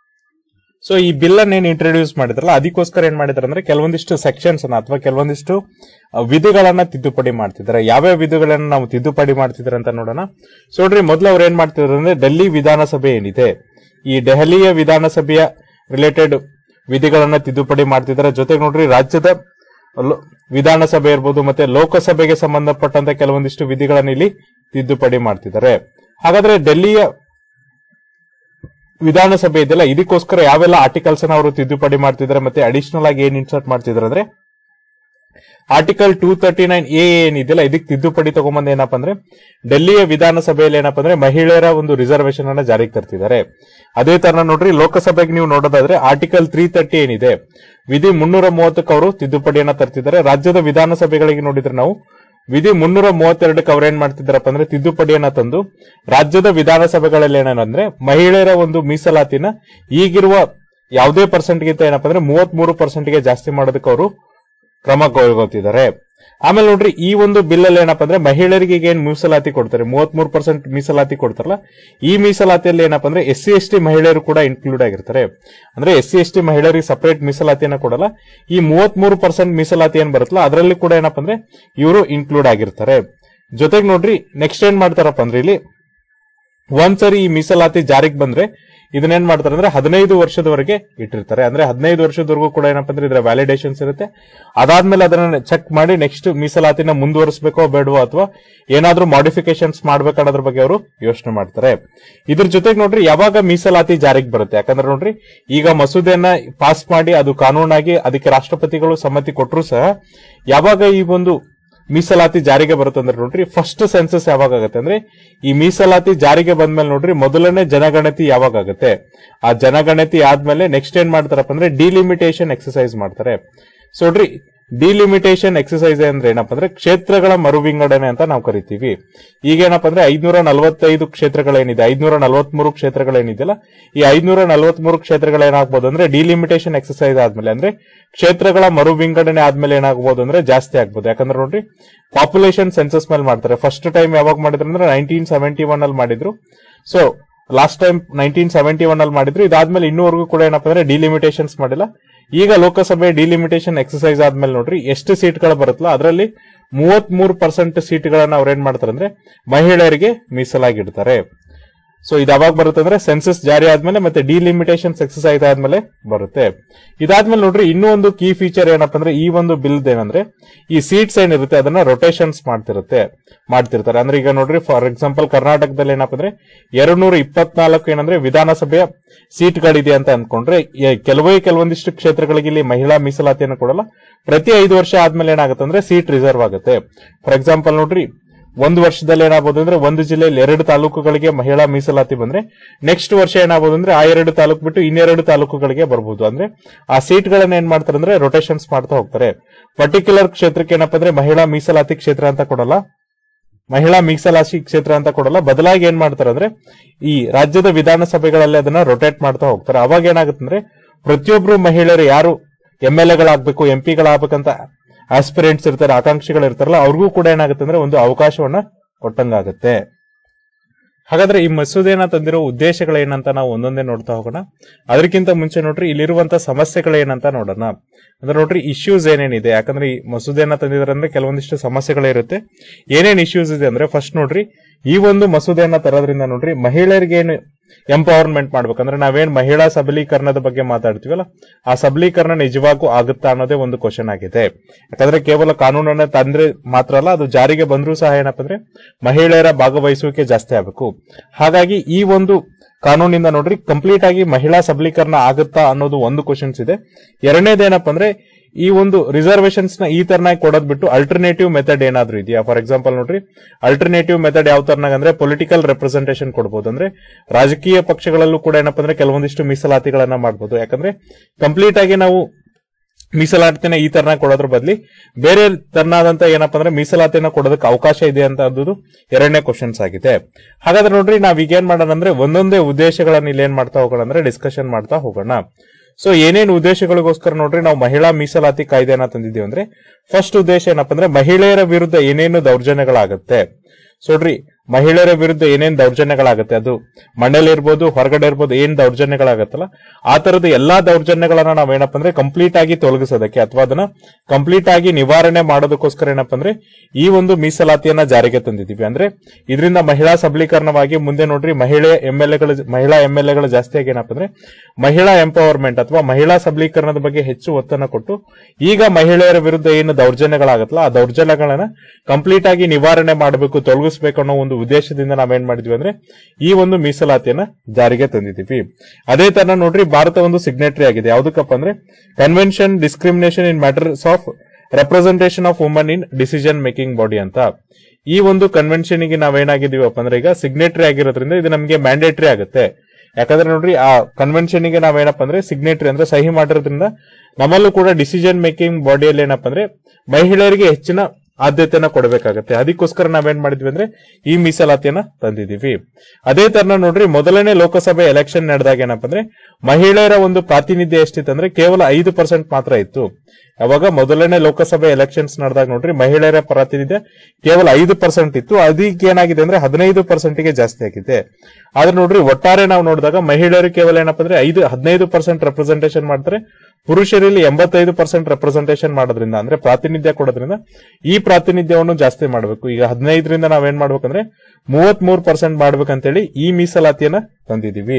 ಸೊ ಈ ಬಿಲ್ ಅನ್ನ ಏನ್ ಇಂಟ್ರೊಡ್ಯೂಸ್ ಮಾಡಿದ್ರಲ್ಲ ಅದಕ್ಕೋಸ್ಕರ ಏನ್ ಮಾಡಿದಾರೆ ಅಂದ್ರೆ ಕೆಲವೊಂದಿಷ್ಟು ಸೆಕ್ಷನ್ಸ್ ಅನ್ನ ಅಥವಾ ಕೆಲವೊಂದಿಷ್ಟು ಆ, ವಿಧಿಗಳನ್ನ ತಿದ್ದುಪಡಿ ಮಾಡ್ತಿದ್ದಾರೆ ಯಾವ್ಯಾವ ವಿಧಿಗಳನ್ನ ನಾವು ತಿದ್ದುಪಡಿ ಮಾಡ್ತಿದ್ದಾರೆ ಅಂತ ನೋಡೋಣ ಸೊ ನೋಡ್ರಿ ಮೊದಲು ಅವ್ರು ಏನ್ ಮಾಡ್ತಿದ್ದಾರೆ ಅಂದ್ರೆ ಡೆಲ್ಲಿ ವಿಧಾನಸಭೆ ಏನಿದೆ ಈ ದೆಹಲಿಯ ವಿಧಾನಸಭೆಯ ರಿಲೇಟೆಡ್ ವಿಧಿಗಳನ್ನ ತಿದ್ದುಪಡಿ ಮಾಡ್ತಿದ್ದಾರೆ ಜೊತೆಗೆ ನೋಡ್ರಿ ರಾಜ್ಯದ ಲೋ- ವಿಧಾನಸಭೆ ಇರ್ಬೋದು ಮತ್ತೆ ಲೋಕಸಭೆಗೆ ಸಂಬಂಧಪಟ್ಟಂತ ಕೆಲವೊಂದಿಷ್ಟು ವಿಧಿಗಳನ್ನ ಇಲ್ಲಿ ತಿದ್ದುಪಡಿ ಮಾಡ್ತಿದ್ದಾರೆ ಹಾಗಾದ್ರೆ ಡೆಲ್ಲಿಯ ವಿಧಾನಸಭೆ ಇದೆಯಲ್ಲ ಇದಕ್ಕೋಸ್ಕರ ಯಾವೆಲ್ಲ ಆರ್ಟಿಕಲ್ಸ್ ಅವರು ತಿದ್ದುಪಡಿ ಮಾಡ್ತಿದ್ದಾರೆ ಮತ್ತೆ ಅಡಿಷನಲ್ ಆಗಿ ಏನ್ ಇನ್ಸರ್ಟ್ ಮಾಡ್ತಿದ್ದಾರೆ ಅಂದ್ರೆ article two thirty nine A ಏನಿದೆಯಲ್ಲ ಇದಕ್ಕೆ ತಿದ್ದುಪಡಿ ತಗೊಂಬಂದ್ ಏನಪ್ಪಾ ಅಂದ್ರೆ ಡೆಲ್ಲಿಯ ವಿಧಾನಸಭೆಯಲ್ಲಿ ಏನಪ್ಪಾ ಅಂದ್ರೆ ಮಹಿಳೆಯರ ಒಂದು ರಿಸರ್ವೇಶನ್ ಅನ್ನ ಜಾರಿಗೆ ತರ್ತಿದ್ದಾರೆ ಅದೇ ತರ ನೋಡ್ರಿ ಲೋಕಸಭೆಗೆ ನೀವು ನೋಡೋದಾದ್ರೆ ಆರ್ಟಿಕಲ್ ತ್ರೀ ತರ್ಟಿ ಏನಿದೆ ವಿಧಿ ಮುನ್ನೂರ ಮೂವತ್ತಕ್ಕೆ ಅವರು ತಿದ್ದುಪಡಿಯನ್ನ ತರ್ತಿದ್ದಾರೆ ರಾಜ್ಯದ ವಿಧಾನಸಭೆಗಳಿಗೆ ನೋಡಿದ್ರೆ ನಾವು ವಿಧಿ ಮುನ್ನೂರ ಮೂವತ್ತೆರಡಕ್ಕೆ ಅವ್ರು ಏನ್ ಮಾಡ್ತಿದ್ದಾರಪ್ಪ ಅಂದ್ರೆ ತಿದ್ದುಪಡಿಯನ್ನ ತಂದು ರಾಜ್ಯದ ವಿಧಾನಸಭೆಗಳಲ್ಲಿ ಏನಂದ್ರೆ ಮಹಿಳೆಯರ ಒಂದು ಮೀಸಲಾತಿನ ಈಗಿರುವ ಯಾವುದೇ ಪರ್ಸೆಂಟ್ಗಿಂತ ಏನಪ್ಪಾ ಅಂದ್ರೆ ಮೂವತ್ತ್ ಮೂರು ಪರ್ಸೆಂಟ್ಗೆ ಜಾಸ್ತಿ ಮಾಡೋದಕ್ಕೆ ಅವರು ಕ್ರಮ ಕೈಗೊಳ್ತಿದ್ದಾರೆ ಆಮೇಲೆ ನೋಡ್ರಿ ಈ ಒಂದು ಬಿಲ್ ಅಲ್ಲಿ ಏನಪ್ಪಾ ಅಂದ್ರೆ ಮಹಿಳೆಯರಿಗೆ ಈಗ ಏನ್ ಮೀಸಲಾತಿ ಕೊಡ್ತಾರೆ ಮೂವತ್ತ್ ಮೂರು ಪರ್ಸೆಂಟ್ ಮೀಸಲಾತಿ ಕೊಡ್ತಾರಲ್ಲ ಈ ಮೀಸಲಾತಿಯಲ್ಲಿ ಏನಪ್ಪಾ ಅಂದ್ರೆ ಎಸ್ ಸಿ ಎಸ್ ಟಿ ಮಹಿಳೆಯರು ಕೂಡ ಇನ್ಕ್ಲೂಡ್ ಆಗಿರ್ತಾರೆ ಅಂದ್ರೆ ಎಸ್ ಸಿ ಎಸ್ ಟಿ ಮಹಿಳೆಯರಿಗೆ ಸಪರೇಟ್ ಮೀಸಲಾತಿಯನ್ನ ಕೊಡಲ್ಲ ಈ ಮೂವತ್ತ್ ಮೂರು ಪರ್ಸೆಂಟ್ ಮೀಸಲಾತಿ ಏನ್ ಬರುತ್ತಲ್ಲ ಅದರಲ್ಲಿ ಕೂಡ ಏನಪ್ಪಾ ಅಂದ್ರೆ ಇವರು ಇನ್ಕ್ಲೂಡ್ ಆಗಿರ್ತಾರೆ ಜೊತೆಗೆ ನೋಡ್ರಿ ನೆಕ್ಸ್ಟ್ ಏನ್ ಮಾಡ್ತಾರಪ್ಪ ಅಂದ್ರೆ ಇಲ್ಲಿ ಒಂದ್ಸರಿ ಈ ಮೀಸಲಾತಿ ಜಾರಿಗೆ ಬಂದ್ರೆ ಇದನ್ನೇನ್ ಮಾಡ್ತಾರೆ ಅಂದ್ರೆ ಹದಿನೈದು ವರ್ಷದವರೆಗೆ ಇಟ್ಟಿರ್ತಾರೆ ಅಂದ್ರೆ ಹದಿನೈದು ವರ್ಷದವರೆಗೂ ಕೂಡ ಏನಪ್ಪಾ ಅಂದ್ರೆ ಇದರ ವ್ಯಾಲಿಡೇಷನ್ಸ್ ಇರುತ್ತೆ ಅದಾದ್ಮೇಲೆ ಅದನ್ನ ಚೆಕ್ ಮಾಡಿ ನೆಕ್ಸ್ಟ್ ಮೀಸಲಾತಿನ ಮುಂದುವರಿಸಬೇಕೋ ಬೇಡವೋ ಅಥವಾ ಏನಾದ್ರೂ ಮಾಡಿಫಿಕೇಶನ್ಸ್ ಮಾಡ್ಬೇಕನ್ನೋದ್ರ ಬಗ್ಗೆ ಅವರು ಯೋಚನೆ ಮಾಡ್ತಾರೆ ಇದ್ರ ಜೊತೆಗೆ ನೋಡ್ರಿ ಯಾವಾಗ ಮೀಸಲಾತಿ ಜಾರಿಗೆ ಬರುತ್ತೆ ಯಾಕಂದ್ರೆ ನೋಡ್ರಿ ಈಗ ಮಸೂದೆಯನ್ನ ಪಾಸ್ ಮಾಡಿ ಅದು ಕಾನೂನಾಗಿ ಅದಕ್ಕೆ ರಾಷ್ಟ್ರಪತಿಗಳು ಸಮ್ಮತಿ ಕೊಟ್ಟರು ಸಹ ಯಾವಾಗ ಈ ಒಂದು ಮೀಸಲಾತಿ ಜಾರಿಗೆ ಬರುತ್ತೆ ಅಂದ್ರೆ ನೋಡ್ರಿ ಫಸ್ಟ್ ಸೆನ್ಸಸ್ ಯಾವಾಗ ಆಗುತ್ತೆ ಅಂದ್ರೆ ಈ ಮೀಸಲಾತಿ ಜಾರಿಗೆ ಬಂದ್ಮೇಲೆ ನೋಡ್ರಿ ಮೊದಲನೇ ಜನಗಣತಿ ಯಾವಾಗ ಆಗುತ್ತೆ ಆ ಜನಗಣತಿ ಆದ್ಮೇಲೆ ನೆಕ್ಸ್ಟ್ ಏನ್ ಮಾಡ್ತಾರಪ್ಪ ಅಂದ್ರೆ ಡಿಲಿಮಿಟೇಷನ್ ಎಕ್ಸಸೈಸ್ ಮಾಡ್ತಾರೆ ಸೊ ನೋಡ್ರಿ ಡಿಲಿಮಿಟೇಷನ್ ಎಕ್ಸಸೈಸ್ ಅಂದ್ರೆ ಏನಪ್ಪಾ ಅಂದ್ರೆ ಕ್ಷೇತ್ರಗಳ ಮರುವಿಂಗಡಣೆ ಅಂತ ನಾವು ಕರಿತೀವಿ ಈಗ ಏನಪ್ಪಾ ಅಂದ್ರೆ ಐದ್ನೂರ ನಲವತ್ತೈದು ಕ್ಷೇತ್ರಗಳೇನಿದೆ ಐದ್ನೂರ ನಲವತ್ಮೂರು ಕ್ಷೇತ್ರಗಳೇನಿದೆಯಲ್ಲ ಈ ಐದ್ನೂರ ನಲವತ್ಮೂರು ಕ್ಷೇತ್ರಗಳೇನಾಗ್ಬೋದು ಅಂದ್ರೆ ಡಿಲಿಮಿಟೇಷನ್ ಎಕ್ಸಸೈಸ್ ಆದ್ಮೇಲೆ ಅಂದ್ರೆ ಕ್ಷೇತ್ರಗಳ ಮರುವಿಂಗಡಣೆ ಆದ್ಮೇಲೆ ಏನಾಗಬಹುದು ಅಂದ್ರೆ ಜಾಸ್ತಿ ಆಗ್ಬೋದು ಯಾಕಂದ್ರೆ ನೋಡ್ರಿ ಪಾಪ್ಯುಲೇಷನ್ ಸೆನ್ಸಸ್ ಮೇಲೆ ಮಾಡ್ತಾರೆ ಫಸ್ಟ್ ಟೈಮ್ ಯಾವಾಗ ಮಾಡಿದ್ರು ಅಂದ್ರೆ ನೈನ್ಟೀನ್ ಸೆವೆಂಟಿ ಒನ್ ಅಲ್ಲಿ ಮಾಡಿದ್ರು so last time nineteen seventy one ಅಲ್ಲಿ ಮಾಡಿದ್ರು ಇದಾದ್ಮೇಲೆ ಇನ್ನೂವರೆಗೂ ಕೂಡ ಏನಪ್ಪಾ ಅಂದ್ರೆ ಡಿಲಿಮಿಟೇಷನ್ಸ್ ಮಾಡಿಲ್ಲ ಈಗ ಲೋಕಸಭೆ ಡಿಲಿಮಿಟೇಷನ್ ಎಕ್ಸಸೈಸ್ ಆದ್ಮೇಲೆ ನೋಡ್ರಿ ಎಷ್ಟು ಸೀಟ್ಗಳು ಬರುತ್ತಲ್ಲ ಅದರಲ್ಲಿ ಮೂವತ್ತ್ ಮೂರು ಪರ್ಸೆಂಟ್ ಸೀಟ್ಗಳನ್ನ ಅವ್ರು ಏನ್ ಮಾಡ್ತಾರೆ ಅಂದ್ರೆ ಮಹಿಳೆಯರಿಗೆ ಮೀಸಲಾಗಿಡ್ತಾರೆ ಸೊ ಇದು ಯಾವಾಗ ಬರುತ್ತೆ ಅಂದ್ರೆ ಸೆನ್ಸಸ್ ಜಾರಿ ಆದ್ಮೇಲೆ ಮತ್ತೆ ಡಿಲಿಮಿಟೇಷನ್ ಎಕ್ಸಸೈಸ್ ಆದ್ಮೇಲೆ ಬರುತ್ತೆ ಇದಾದ್ಮೇಲೆ ನೋಡ್ರಿ ಇನ್ನೂ ಒಂದು ಕೀ ಫೀಚರ್ ಏನಪ್ಪಾ ಅಂದ್ರೆ ಈ ಒಂದು ಬಿಲ್ ಏನಂದ್ರೆ ಈ ಸೀಟ್ಸ್ ಏನಿರುತ್ತೆ ಅದನ್ನ ರೊಟೇಷನ್ಸ್ ಮಾಡ್ತಿರುತ್ತೆ ಮಾಡ್ತಿರ್ತಾರೆ ಅಂದ್ರೆ ಈಗ ನೋಡ್ರಿ ಫಾರ್ ಎಕ್ಸಾಂಪಲ್ ಕರ್ನಾಟಕದಲ್ಲಿ ಏನಪ್ಪಾ ಅಂದ್ರೆ ಎರಡ್ ನೂರ ಇಪ್ಪತ್ನಾಲ್ಕು ಏನಂದ್ರೆ ವಿಧಾನಸಭೆಯ ಸೀಟ್ಗಳಿದೆ ಅಂತ ಅನ್ಕೊಂಡ್ರೆ ಎ- ಕೆಲವೇ ಕೆಲವೊಂದಿಷ್ಟು ಕ್ಷೇತ್ರಗಳಿಗೆ ಇಲ್ಲಿ ಮಹಿಳಾ ಮೀಸಲಾತಿಯನ್ನು ಕೊಡಲ್ಲ ಪ್ರತಿ ಐದು ವರ್ಷ ಆದ್ಮೇಲೆ ಏನಾಗುತ್ತೆ ಅಂದ್ರೆ ಸೀಟ್ ರಿಸರ್ವ್ ಆಗುತ್ತೆ ಫಾರ್ ಎಕ್ಸಾಂಪಲ್ ನೋಡ್ರಿ ಒಂದು ವರ್ಷದಲ್ಲಿ ಏನಾಗಬಹುದು ಅಂದ್ರೆ ಒಂದು ಜಿಲ್ಲೆಯಲ್ಲಿ ಎರಡು ತಾಲೂಕುಗಳಿಗೆ ಮಹಿಳಾ ಮೀಸಲಾತಿ ಬಂದ್ರೆ ನೆಕ್ಸ್ಟ್ ವರ್ಷ ಏನಾಗಬಹುದು ಅಂದ್ರೆ ಆ ಎರಡು ತಾಲೂಕು ಬಿಟ್ಟು ಇನ್ನೆರಡು ತಾಲೂಕುಗಳಿಗೆ ಬರಬಹುದು ಅಂದ್ರೆ ಆ ಸೀಟ್ಗಳನ್ನ ಏನ್ ಮಾಡ್ತಾರೆ ಅಂದ್ರೆ ರೊಟೇಷನ್ಸ್ ಮಾಡ್ತಾ ಹೋಗ್ತಾರೆ ಪರ್ಟಿಕ್ಯುಲರ್ ಕ್ಷೇತ್ರಕ್ಕೆ ಏನಪ್ಪಾ ಅಂದ್ರೆ ಮಹಿಳಾ ಮೀಸಲಾತಿ ಕ್ಷೇತ್ರ ಅಂತ ಕೊಡಲ್ಲ ಮಹಿಳಾ ಮೀಸಲಾತಿ ಕ್ಷೇತ್ರ ಅಂತ ಕೊಡಲ್ಲ ಬದಲಾಗಿ ಏನ್ ಮಾಡ್ತಾರೆ ಅಂದ್ರೆ ಈ ರಾಜ್ಯದ ವಿಧಾನಸಭೆಗಳಲ್ಲಿ ಅದನ್ನ ರೊಟೇಟ್ ಮಾಡ್ತಾ ಹೋಗ್ತಾರೆ ಅವಾಗ ಏನಾಗುತ್ತೆ ಅಂದ್ರೆ ಪ್ರತಿಯೊಬ್ರು ಮಹಿಳೆಯರು ಯಾರು ಎಂ ಎಲ್ ಎಗಳಾಗ್ಬೇಕು ಎಂ ಪಿಗಳಾಗ್ಬೇಕಂತ ಆಸ್ಪಿರೆಂಟ್ಸ್ ಇರ್ತಾರೆ ಆಕಾಂಕ್ಷಿಗಳು ಇರ್ತಾರಲ್ಲ ಅವ್ರಿಗೂ ಕೂಡ ಏನಾಗುತ್ತೆ ಅಂದ್ರೆ ಒಂದು ಅವಕಾಶವನ್ನ ಕೊಟ್ಟಂಗಾಗುತ್ತೆ ಹಾಗಾದ್ರೆ ಈ ಮಸೂದೆಯನ್ನ ತಂದಿರೋ ಉದ್ದೇಶಗಳೇನಂತ ನಾವು ಒಂದೊಂದೇ ನೋಡ್ತಾ ಹೋಗೋಣ ಅದಕ್ಕಿಂತ ಮುಂಚೆ ನೋಡ್ರಿ ಇಲ್ಲಿರುವಂತ ಸಮಸ್ಯೆಗಳೇನಂತ ನೋಡೋಣ ಅಂದ್ರೆ ನೋಡ್ರಿ ಇಶ್ಯೂಸ್ ಏನೇನಿದೆ ಯಾಕಂದ್ರೆ ಈ ಮಸೂದೆಯನ್ನ ತಂದಿದ್ದಾರೆ ಅಂದ್ರೆ ಕೆಲವೊಂದಿಷ್ಟು ಸಮಸ್ಯೆಗಳಿರುತ್ತೆ ಏನೇನ್ ಇಶ್ಯೂಸ್ ಇದೆ ಅಂದ್ರೆ ಫಸ್ಟ್ ನೋಡ್ರಿ ಈ ಒಂದು ಮಸೂದೆಯನ್ನ ತರೋದ್ರಿಂದ ನೋಡ್ರಿ ಮಹಿಳೆಯರಿಗೆ ಏನು ಎಂಪವರ್ಮೆಂಟ್ ಮಾಡ್ಬೇಕಂದ್ರೆ ನಾವೇನ್ ಮಹಿಳಾ ಸಬಲೀಕರಣದ ಬಗ್ಗೆ ಮಾತಾಡ್ತೀವಲ್ಲ ಆ ಸಬಲೀಕರಣ ನಿಜವಾಗೂ ಆಗುತ್ತಾ ಅನ್ನೋದೇ ಒಂದು ಕ್ವಶನ್ ಆಗಿದೆ ಯಾಕಂದ್ರೆ ಕೇವಲ ಕಾನೂನನ್ನ ತಂದ್ರೆ ಮಾತ್ರ ಅಲ್ಲ ಅದು ಜಾರಿಗೆ ಬಂದ್ರೂ ಸಹ ಏನಪ್ಪ ಅಂದ್ರೆ ಮಹಿಳೆಯರ ಭಾಗವಹಿಸುವಿಕೆ ಜಾಸ್ತಿ ಆಗಬೇಕು ಹಾಗಾಗಿ ಈ ಒಂದು ಕಾನೂನಿಂದ ನೋಡ್ರಿ ಕಂಪ್ಲೀಟ್ ಆಗಿ ಮಹಿಳಾ ಸಬಲೀಕರಣ ಆಗುತ್ತಾ ಅನ್ನೋದು ಒಂದು ಕ್ವಶನ್ಸ್ ಇದೆ ಎರಡನೇದೇನಪ್ಪ ಅಂದ್ರೆ ಈ ಒಂದು ರಿಸರ್ವೇಶನ್ಸ್ ನ ಈ ತರನಾಗಿ ಕೊಡೋದ್ ಬಿಟ್ಟು ಅಲ್ಟರ್ನೇಟಿವ್ ಮೆಥಡ್ ಏನಾದ್ರೂ ಇದೆಯಾ ಫಾರ್ ಎಕ್ಸಾಂಪಲ್ ನೋಡ್ರಿ ಅಲ್ಟರ್ನೇಟಿವ್ ಮೆಥಡ್ ಯಾವ ತರನಾಗ ಅಂದ್ರೆ ಪೊಲಿಟಿಕಲ್ ರೆಪ್ರೆಸೆಂಟೇಷನ್ ಕೊಡಬಹುದು ಅಂದ್ರೆ ರಾಜಕೀಯ ಪಕ್ಷಗಳಲ್ಲೂ ಕೂಡ ಏನಪ್ಪ ಅಂದ್ರೆ ಕೆಲವೊಂದಿಷ್ಟು ಮೀಸಲಾತಿಗಳನ್ನ ಮಾಡಬಹುದು ಯಾಕಂದ್ರೆ ಕಂಪ್ಲೀಟ್ ಆಗಿ ನಾವು ಮೀಸಲಾತಿನ ಈ ತರನ ಕೊಡೋದ್ರ ಬದಲಿ ಬೇರೆ ತರನಾದಂತ ಏನಪ್ಪಾ ಅಂದ್ರೆ ಮೀಸಲಾತಿನ ಕೊಡೋದಕ್ಕೆ ಅವಕಾಶ ಇದೆ ಅಂತ ಅನ್ನೋದು ಎರಡನೇ ಕ್ವಶನ್ಸ್ ಆಗಿದೆ ಹಾಗಾದ್ರೆ ನೋಡ್ರಿ ನಾವ್ ಈಗ ಏನ್ ಮಾಡೋಣ ಅಂದ್ರೆ ಒಂದೊಂದೇ ಉದ್ದೇಶಗಳನ್ನ ಇಲ್ಲಿ ಏನ್ ಮಾಡ್ತಾ ಹೋಗೋಣ ಅಂದ್ರೆ ಡಿಸ್ಕಷನ್ ಮಾಡ್ತಾ ಹೋಗೋಣ ಸೊ ಏನೇನು ಉದ್ದೇಶಗಳಿಗೋಸ್ಕರ ನೋಡ್ರಿ ನಾವು ಮಹಿಳಾ ಮೀಸಲಾತಿ ಕಾಯ್ದೆನ ತಂದಿದ್ದೀವಿ ಅಂದ್ರೆ ಫಸ್ಟ್ ಉದ್ದೇಶ ಏನಪ್ಪಾ ಅಂದ್ರೆ ಮಹಿಳೆಯರ ವಿರುದ್ಧ ಏನೇನು ದೌರ್ಜನ್ಯಗಳಾಗುತ್ತೆ ಸೊ ನೋಡ್ರಿ ಮಹಿಳೆಯರ ವಿರುದ್ಧ ಏನೇನ್ ದೌರ್ಜನ್ಯಗಳಾಗುತ್ತೆ ಅದು ಮನೇಲಿ ಇರ್ಬೋದು ಹೊರಗಡೆ ಇರ್ಬೋದು ಏನ್ ದೌರ್ಜನ್ಯಗಳಾಗತ್ತಲ್ಲ ಆ ತರದ ಎಲ್ಲಾ ದೌರ್ಜನ್ಯಗಳನ್ನ ನಾವ್ ಏನಪ್ಪಾ ಅಂದ್ರೆ ಕಂಪ್ಲೀಟ್ ಆಗಿ ತೊಲಗಿಸೋದಕ್ಕೆ ಅಥವಾ ಅದನ್ನ ಕಂಪ್ಲೀಟ್ ಆಗಿ ನಿವಾರಣೆ ಮಾಡೋದಕ್ಕೋಸ್ಕರ ಏನಪ್ಪಾ ಅಂದ್ರೆ ಈ ಒಂದು ಮೀಸಲಾತಿಯನ್ನ ಜಾರಿಗೆ ತಂದಿದ್ದೀವಿ ಅಂದ್ರೆ ಇದರಿಂದ ಮಹಿಳಾ ಸಬಲೀಕರಣವಾಗಿ ಮುಂದೆ ನೋಡ್ರಿ ಮಹಿಳೆ ಎಂ ಎಲ್ ಎಗಳು ಮಹಿಳಾ ಎಂ ಎಲ್ ಎಗಳು ಜಾಸ್ತಿಯಾಗಿ ಏನಪ್ಪಾ ಅಂದ್ರೆ ಮಹಿಳಾ ಎಂಪವರ್ಮೆಂಟ್ ಅಥವಾ ಮಹಿಳಾ ಸಬಲೀಕರಣದ ಬಗ್ಗೆ ಹೆಚ್ಚು ಒತ್ತನ್ನ ಕೊಟ್ಟು ಈಗ ಮಹಿಳೆಯರ ವಿರುದ್ಧ ಏನು ದೌರ್ಜನ್ಯಗಳಾಗತ್ತಲ್ಲ ಆ ದೌರ್ಜನ್ಯಗಳನ್ನ ಕಂಪ್ಲೀಟ್ ಆಗಿ ನಿವಾರಣೆ ಮಾಡಬೇಕು ತೊಲಗಿಸಬೇಕು ಅನ್ನೋ ಒಂದು ಉದ್ದೇಶದಿಂದ ನಾವೇನ್ ಮಾಡಿದ್ವಿ ಅಂದ್ರೆ ಈ ಒಂದು ಮೀಸಲಾತಿಯನ್ನ ಜಾರಿಗೆ ತಂದಿದ್ದೀವಿ ಅದೇ ತರ ನೋಡ್ರಿ ಭಾರತ ಒಂದು ಸಿಗ್ನೇಟರಿ ಆಗಿದೆ ಯಾವ್ದಕ್ಕಪ್ಪ ಅಂದ್ರೆ convention discrimination in matters of representation of woman in decision making body ಅಂತ ಈ ಒಂದು ಕನ್ವೆನ್ಷನ್ ಗೆ ನಾವೇನಾಗಿದೀವಪ್ಪ ಅಂದ್ರೆ ಈಗ ಸಿಗ್ನೇಟರಿ ಆಗಿರೋದ್ರಿಂದ ಇದು ನಮಗೆ ಮ್ಯಾಂಡೇಟರಿ ಆಗುತ್ತೆ ಯಾಕಂದ್ರೆ ನೋಡ್ರಿ ಆ ಕನ್ವೆನ್ಷನ್ ಗೆ ನಾವೇನಪ್ಪ ಅಂದ್ರೆ ಸಿಗ್ನೇಟರಿ ಅಂದ್ರೆ ಸಹಿ ಮಾಡಿರೋದ್ರಿಂದ ನಮ್ಮಲ್ಲೂ ಕೂಡ ಡಿಸಿಷನ್ ಮೇಕಿಂಗ್ ಬಾಡಿಯಲ್ಲಿ ಏನಪ್ಪ ಅಂದ್ರೆ ಮಹಿಳೆಯರಿಗೆ ಹೆಚ್ಚಿನ ಆದ್ಯತೆಯನ್ನ ಕೊಡಬೇಕಾಗತ್ತೆ ಅದಕ್ಕೋಸ್ಕರ ನಾವೇನ್ ಮಾಡಿದ್ವಿ ಅಂದ್ರೆ ಈ ಮೀಸಲಾತಿಯನ್ನ ತಂದಿದೀವಿ ಅದೇ ತರ ನೋಡ್ರಿ ಮೊದಲನೇ ಲೋಕಸಭೆ ಎಲೆಕ್ಷನ್ ನಡೆದಾಗ ಏನಪ್ಪ ಅಂದ್ರೆ ಮಹಿಳೆಯರ ಒಂದು ಪ್ರಾತಿನಿಧ್ಯ ಎಷ್ಟಿತ್ತು ಅಂದ್ರೆ ಕೇವಲ ಐದು ಪರ್ಸೆಂಟ್ ಮಾತ್ರ ಇತ್ತು ಅವಾಗ ಮೊದಲನೇ ಲೋಕಸಭೆ ಎಲೆಕ್ಷನ್ಸ್ ನಡೆದಾಗ ನೋಡ್ರಿ ಮಹಿಳೆಯರ ಪ್ರಾತಿನಿಧ್ಯ ಕೇವಲ ಐದು ಪರ್ಸೆಂಟ್ ಇತ್ತು ಅದಕ್ಕೆ ಏನಾಗಿದೆ ಅಂದ್ರೆ ಹದಿನೈದು ಪರ್ಸೆಂಟ್ಗೆ ಜಾಸ್ತಿ ಆಗಿದೆ ಆದ್ರೆ ನೋಡ್ರಿ ಒಟ್ಟಾರೆ ನಾವು ನೋಡಿದಾಗ ಮಹಿಳೆಯರು ಕೇವಲ ಏನಪ್ಪ ಅಂದ್ರೆ ಐದು ಹದಿನೈದು ಪರ್ಸೆಂಟ್ ರೆಪ್ರೆಸೆಂಟೇಷನ್ ಮಾಡ್ತಾರೆ ಪುರುಷರಲ್ಲಿ ಎಂಬತ್ತೈದು ಪರ್ಸೆಂಟ್ ರೆಪ್ರೆಸೆಂಟೇಷನ್ ಮಾಡೋದ್ರಿಂದ ಅಂದ್ರೆ ಪ್ರಾತಿನಿಧ್ಯ ಕೊಡೋದ್ರಿಂದ ಈ ಪ್ರಾತಿನಿಧ್ಯವನ್ನು ಜಾಸ್ತಿ ಮಾಡಬೇಕು ಈಗ ಹದಿನೈದರಿಂದ ನಾವೇನ್ ಮಾಡ್ಬೇಕಂದ್ರೆ ಮೂವತ್ತ್ ಮೂರು ಪರ್ಸೆಂಟ್ ಮಾಡ್ಬೇಕಂತೇಳಿ ಈ ಮೀಸಲಾತಿಯನ್ನ ತಂದಿದೀವಿ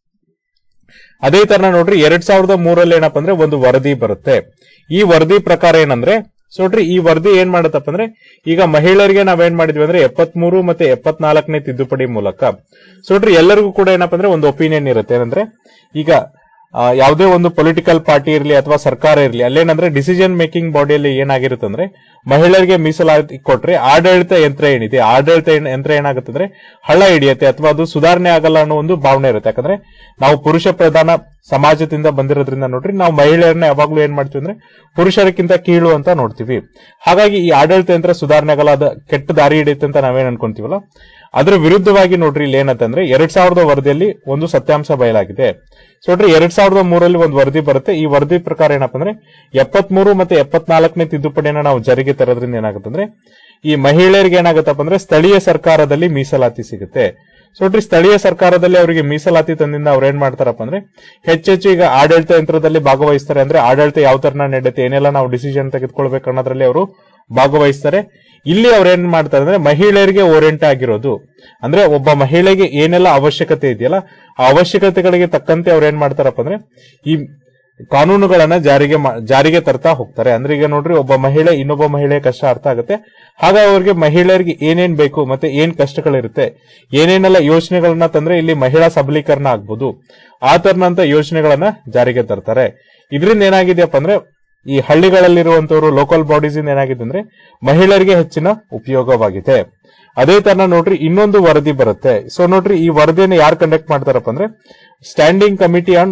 ಅದೇ ತರ ನೋಡ್ರಿ ಎರಡ್ ಸಾವಿರದ ಮೂರಲ್ಲಿ ಏನಪ್ಪ ಅಂದ್ರೆ ಒಂದು ವರದಿ ಬರುತ್ತೆ ಈ ವರದಿ ಪ್ರಕಾರ ಏನಂದ್ರೆ ಸೊ ನೋಡ್ರಿ ಈ ವರದಿ ಏನ್ ಮಾಡತ್ತಪ್ಪ ಅಂದ್ರೆ ಈಗ ಮಹಿಳೆಯರಿಗೆ ನಾವೇನ್ ಮಾಡಿದ್ವಿ ಅಂದ್ರೆ ಎಪ್ಪತ್ಮೂರು ಮತ್ತೆ ಎಪ್ಪತ್ನಾಲ್ಕನೇ ತಿದ್ದುಪಡಿ ಮೂಲಕ ಸೊ ನೋಡ್ರಿ ಎಲ್ಲರಿಗೂ ಕೂಡ ಏನಪ್ಪ ಅಂದ್ರೆ ಒಂದು ಒಪಿನಿಯನ್ ಇರುತ್ತೆ ಏನಂದ್ರೆ ಈಗ ಆ, ಯಾವುದೇ ಒಂದು ಪೊಲಿಟಿಕಲ್ ಪಾರ್ಟಿ ಇರಲಿ ಅಥವಾ ಸರ್ಕಾರ ಇರಲಿ ಅಲ್ಲೇನಂದ್ರೆ ಡಿಸಿಷನ್ ಮೇಕಿಂಗ್ ಬಾಡಿಯಲ್ಲಿ ಏನಾಗಿರುತ್ತೆ ಅಂದ್ರೆ ಮಹಿಳೆಯರಿಗೆ ಮೀಸಲಾತಿ ಕೊಟ್ರೆ ಆಡಳಿತ ಯಂತ್ರ ಏನಿದೆ ಆಡಳಿತ ಏನ್- ಯಂತ್ರ ಏನಾಗುತ್ತೆ ಅಂದ್ರೆ ಹಳ್ಳ ಹಿಡಿಯತ್ತೆ ಅಥವಾ ಅದು ಸುಧಾರಣೆ ಆಗಲ್ಲ ಅನ್ನೋ ಒಂದು ಭಾವನೆ ಇರುತ್ತೆ ಯಾಕಂದ್ರೆ ನಾವು ಪುರುಷ ಪ್ರಧಾನ ಸಮಾಜದಿಂದ ಬಂದಿರೋದ್ರಿಂದ ನೋಡ್ರಿ ನಾವು ಮಹಿಳೆಯರನ್ನ ಯಾವಾಗ್ಲೂ ಏನ್ ಮಾಡ್ತೀವಿ ಅಂದ್ರೆ ಪುರುಷರಕ್ಕಿಂತ ಕೀಳು ಅಂತ ನೋಡ್ತೀವಿ ಹಾಗಾಗಿ ಈ ಆಡಳಿತ ಯಂತ್ರ ಸುಧಾರಣೆ ಆಗಲ್ಲ ಅದ ಕೆಟ್ಟ ದಾರಿ ಹಿಡಿಯುತ್ತೆ ಅಂತ ನಾವೇನ್ ಅನ್ಕೊಂತೀವಲ್ಲ ಅದ್ರ ವಿರುದ್ಧವಾಗಿ ನೋಡ್ರಿ ಇಲ್ಲಿ ಏನಂತಂದ್ರೆ ಎರಡ್ ಸಾವಿರದ ವರದಿಯಲ್ಲಿ ಒಂದು ಸತ್ಯಾಂಶ ಬಯಲಾಗಿದೆ ಸೊ ನೋಡ್ರಿ ಎರಡ್ ಸಾವಿರದ ಮೂರಲ್ಲಿ ಒಂದು ವರದಿ ಬರುತ್ತೆ ಈ ವರದಿ ಪ್ರಕಾರ ಏನಪ್ಪ ಅಂದ್ರೆ ಎಪ್ಪತ್ಮೂರು ಮತ್ತೆ ಎಪ್ಪತ್ನಾಲ್ಕನೇ ತಿದ್ದುಪಡಿಯನ್ನ ನಾವು ಜಾರಿಗೆ ತರೋದ್ರಿಂದ ಏನಾಗುತ್ತೆ ಅಂದ್ರೆ ಈ ಮಹಿಳೆಯರಿಗೆ ಏನಾಗುತ್ತಪ್ಪ ಅಂದ್ರೆ ಸ್ಥಳೀಯ ಸರ್ಕಾರದಲ್ಲಿ ಮೀಸಲಾತಿ ಸಿಗುತ್ತೆ ಸೊ ನೋಡ್ರಿ ಸ್ಥಳೀಯ ಸರ್ಕಾರದಲ್ಲಿ ಅವರಿಗೆ ಮೀಸಲಾತಿ ತಂದಿಂದ ಅವ್ರು ಏನ್ ಮಾಡ್ತಾರಪ್ಪ ಅಂದ್ರೆ ಹೆಚ್ಚೆಚ್ಚು ಈಗ ಆಡಳಿತ ಯಂತ್ರದಲ್ಲಿ ಭಾಗವಹಿಸ್ತಾರೆ ಅಂದ್ರೆ ಆಡಳಿತ ಯಾವ ತರ ನಡೆಯುತ್ತೆ ಏನೆಲ್ಲ ನಾವು ಡಿಸಿಷನ್ ತೆಗೆದುಕೊಳ್ಬೇಕು ಅನ್ನೋದ್ರಲ್ಲಿ ಅವರು ಭಾಗವಹಿಸ್ತಾರೆ ಇಲ್ಲಿ ಅವ್ರು ಏನ್ ಮಾಡ್ತಾರೆ ಅಂದ್ರೆ ಮಹಿಳೆಯರಿಗೆ ಓರಿಯೆಂಟ್ ಆಗಿರೋದು ಅಂದ್ರೆ ಒಬ್ಬ ಮಹಿಳೆಗೆ ಏನೆಲ್ಲ ಅವಶ್ಯಕತೆ ಇದೆಯಲ್ಲ ಆ ಅವಶ್ಯಕತೆಗಳಿಗೆ ತಕ್ಕಂತೆ ಅವ್ರು ಏನ್ ಮಾಡ್ತಾರಪ್ಪ ಅಂದ್ರೆ ಈ ಕಾನೂನುಗಳನ್ನ ಜಾರಿಗೆ ಮಾ- ಜಾರಿಗೆ ತರ್ತಾ ಹೋಗ್ತಾರೆ ಅಂದ್ರೆ ಈಗ ನೋಡ್ರಿ ಒಬ್ಬ ಮಹಿಳೆ ಇನ್ನೊಬ್ಬ ಮಹಿಳೆಯ ಕಷ್ಟ ಅರ್ಥ ಆಗುತ್ತೆ ಹಾಗಾಗಿ ಅವ್ರಿಗೆ ಮಹಿಳೆಯರಿಗೆ ಏನೇನ್ ಬೇಕು ಮತ್ತೆ ಏನ್ ಕಷ್ಟಗಳಿರುತ್ತೆ ಏನೇನೆಲ್ಲ ಯೋಜನೆಗಳನ್ನ ತಂದ್ರೆ ಇಲ್ಲಿ ಮಹಿಳಾ ಸಬಲೀಕರಣ ಆಗ್ಬೋದು ಆ ತರನಂತ ಯೋಜನೆಗಳನ್ನ ಜಾರಿಗೆ ತರ್ತಾರೆ ಇದರಿಂದ ಏನಾಗಿದೆಯಪ್ಪ ಅಂದ್ರೆ ಈ ಹಳ್ಳಿಗಳಲ್ಲಿರುವಂತವರು ಲೋಕಲ್ ಬಾಡೀಸ್ ಇಂದ ಏನಾಗಿದೆ ಅಂದ್ರೆ ಮಹಿಳೆಯರಿಗೆ ಹೆಚ್ಚಿನ ಉಪಯೋಗವಾಗಿದೆ ಅದೇ ತರ ನೋಡ್ರಿ ಇನ್ನೊಂದು ವರದಿ ಬರುತ್ತೆ ಸೊ ನೋಡ್ರಿ ಈ ವರದಿಯನ್ನು ಯಾರು ಕಂಡಕ್ಟ್ ಮಾಡ್ತಾರಪ್ಪ ಅಂದ್ರೆ standing committee on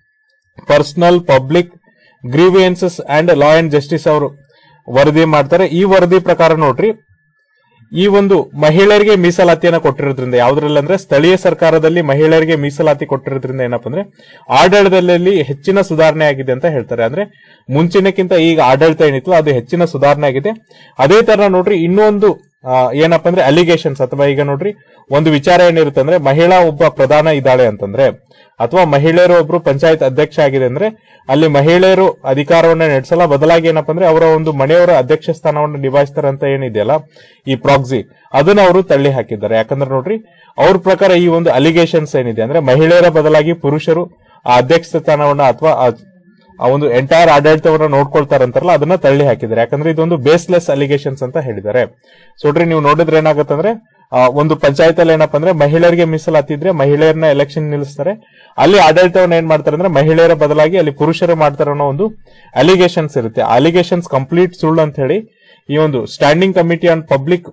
personal public grievances and law and justice ಅವರು ವರದಿ ಮಾಡ್ತಾರೆ ಈ ವರದಿ ಪ್ರಕಾರ ನೋಡ್ರಿ ಈ ಒಂದು ಮಹಿಳೆಯರಿಗೆ ಮೀಸಲಾತಿಯನ್ನ ಕೊಟ್ಟಿರೋದ್ರಿಂದ ಯಾವ್ದ್ರಲ್ಲಿ ಅಂದ್ರೆ ಸ್ಥಳೀಯ ಸರ್ಕಾರದಲ್ಲಿ ಮಹಿಳೆಯರಿಗೆ ಮೀಸಲಾತಿ ಕೊಟ್ಟಿರೋದ್ರಿಂದ ಏನಪ್ಪ ಅಂದ್ರೆ ಆಡಳಿತದಲ್ಲಿ ಹೆಚ್ಚಿನ ಸುಧಾರಣೆ ಆಗಿದೆ ಅಂತ ಹೇಳ್ತಾರೆ ಅಂದ್ರೆ ಮುಂಚಿನಕ್ಕಿಂತ ಈಗ ಆಡಳಿತ ಏನಿತ್ತು ಅದು ಹೆಚ್ಚಿನ ಸುಧಾರಣೆ ಆಗಿದೆ ಅದೇ ತರ ನೋಡ್ರಿ ಇನ್ನೊಂದು ಆ, ಏನಪ್ಪ ಅಂದ್ರೆ ಅಲಿಗೇಷನ್ಸ್ ಅಥವಾ ಈಗ ನೋಡ್ರಿ ಒಂದು ವಿಚಾರ ಏನಿರುತ್ತೆ ಅಂದ್ರೆ ಮಹಿಳಾ ಒಬ್ಬ ಪ್ರಧಾನ ಇದ್ದಾಳೆ ಅಂತಂದ್ರೆ ಅಥವಾ ಮಹಿಳೆಯರು ಒಬ್ರು ಪಂಚಾಯತ್ ಅಧ್ಯಕ್ಷ ಆಗಿದೆ ಅಂದ್ರೆ ಅಲ್ಲಿ ಮಹಿಳೆಯರು ಅಧಿಕಾರವನ್ನ ನಡೆಸಲ್ಲ ಬದಲಾಗಿ ಏನಪ್ಪ ಅಂದ್ರೆ ಅವರ ಒಂದು ಮನೆಯವರ ಅಧ್ಯಕ್ಷ ಸ್ಥಾನವನ್ನು ನಿಭಾಯಿಸ್ತಾರೆ ಅಂತ ಏನಿದೆಯಲ್ಲ ಈ ಪ್ರಾಕ್ಸಿ ಅದನ್ನ ಅವರು ತಳ್ಳಿ ಹಾಕಿದ್ದಾರೆ ಯಾಕಂದ್ರೆ ನೋಡ್ರಿ ಅವ್ರ ಪ್ರಕಾರ ಈ ಒಂದು ಅಲಿಗೇಷನ್ಸ್ ಏನಿದೆ ಅಂದ್ರೆ ಮಹಿಳೆಯರ ಬದಲಾಗಿ ಪುರುಷರು ಆ ಅಧ್ಯಕ್ಷ ಸ್ಥಾನವನ್ನ ಅಥವಾ ಆ- ಆ ಒಂದು ಎಂಟೈರ್ ಆಡಳಿತವನ್ನ ನೋಡ್ಕೊಳ್ತಾರಂತಾರಲ್ಲ ಅದನ್ನ ತಳ್ಳಿ ಹಾಕಿದ್ದಾರೆ ಯಾಕಂದ್ರೆ ಇದೊಂದು ಬೇಸ್ಲೆಸ್ ಅಲಿಗೇಷನ್ಸ್ ಅಂತ ಹೇಳಿದ್ದಾರೆ ಸೊ ನೋಡ್ರಿ ನೀವು ನೋಡಿದ್ರೆ ಏನಾಗುತ್ತಂದ್ರೆ ಆ, ಒಂದು ಪಂಚಾಯತ್ ಅಲ್ಲಿ ಏನಪ್ಪಾ ಅಂದ್ರೆ ಮಹಿಳೆಯರಿಗೆ ಮೀಸಲಾತಿ ಇದ್ರೆ ಮಹಿಳೆಯರನ್ನ ಎಲೆಕ್ಷನ್ ನಿಲ್ಲಿಸ್ತಾರೆ ಅಲ್ಲಿ ಆಡಳಿತವನ್ನ ಏನ್ ಮಾಡ್ತಾರೆ ಅಂದ್ರೆ ಮಹಿಳೆಯರ ಬದಲಾಗಿ ಅಲ್ಲಿ ಪುರುಷರು ಮಾಡ್ತಾರೆ ಅನ್ನೋ ಒಂದು ಅಲಿಗೇಷನ್ಸ್ ಇರುತ್ತೆ ಅಲಿಗೇಷನ್ಸ್ ಕಂಪ್ಲೀಟ್ ಸುಳ್ಳು ಅಂತ ಹೇಳಿ ಈ ಒಂದು standing committee on public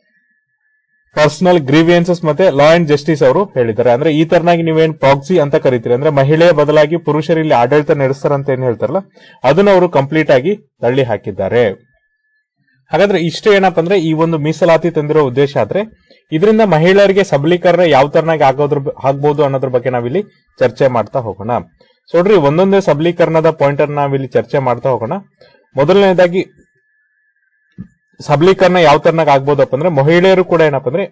personnel grievances ಮತ್ತೆ ಲಾ ಅಂಡ್ ಜಸ್ಟಿಸ್ ಅವರು ಹೇಳಿದ್ದಾರೆ ಅಂದ್ರೆ ಈ ತರನಾಗಿ ನೀವೇನ್ ಪ್ರಾಕ್ಸಿ ಅಂತ ಕರಿತೀರಿ ಅಂದ್ರೆ ಮಹಿಳೆಯ ಬದಲಾಗಿ ಪುರುಷರು ಇಲ್ಲಿ ಆಡಳಿತ ನಡೆಸ್ತಾರಂತ ಏನ್ ಹೇಳ್ತಾರಲ್ಲ ಅದನ್ನ ಅವರು ಕಂಪ್ಲೀಟ್ ಆಗಿ ತಳ್ಳಿ ಹಾಕಿದ್ದಾರೆ ಹಾಗಾದ್ರೆ ಇಷ್ಟು ಏನಪ್ಪ ಅಂದ್ರೆ ಈ ಒಂದು ಮೀಸಲಾತಿ ತಂದಿರೋ ಉದ್ದೇಶ ಆದ್ರೆ ಇದರಿಂದ ಮಹಿಳೆಯರಿಗೆ ಸಬಲೀಕರಣ ಯಾವ ತರನಾಗಿ ಆಗೋದ್ರ ಬ- ಆಗ್ಬೋದು ಅನ್ನೋದ್ರ ಬಗ್ಗೆ ನಾವಿಲ್ಲಿ ಚರ್ಚೆ ಮಾಡ್ತಾ ಹೋಗೋಣ ಸೊ ನೋಡ್ರಿ ಒಂದೊಂದೇ ಸಬಲೀಕರಣದ ಪಾಯಿಂಟ್ ಅನ್ನ ನಾವಿಲ್ಲಿ ಚರ್ಚೆ ಮಾಡ್ತಾ ಹೋಗೋಣ ಮೊದಲನೇದಾಗಿ ಸಬಲೀಕರಣ ಯಾವ ತರನಾಗಿ ಆಗ್ಬೋದಪ್ಪ ಅಂದ್ರೆ ಮಹಿಳೆಯರು ಕೂಡ ಏನಪ್ಪ ಅಂದ್ರೆ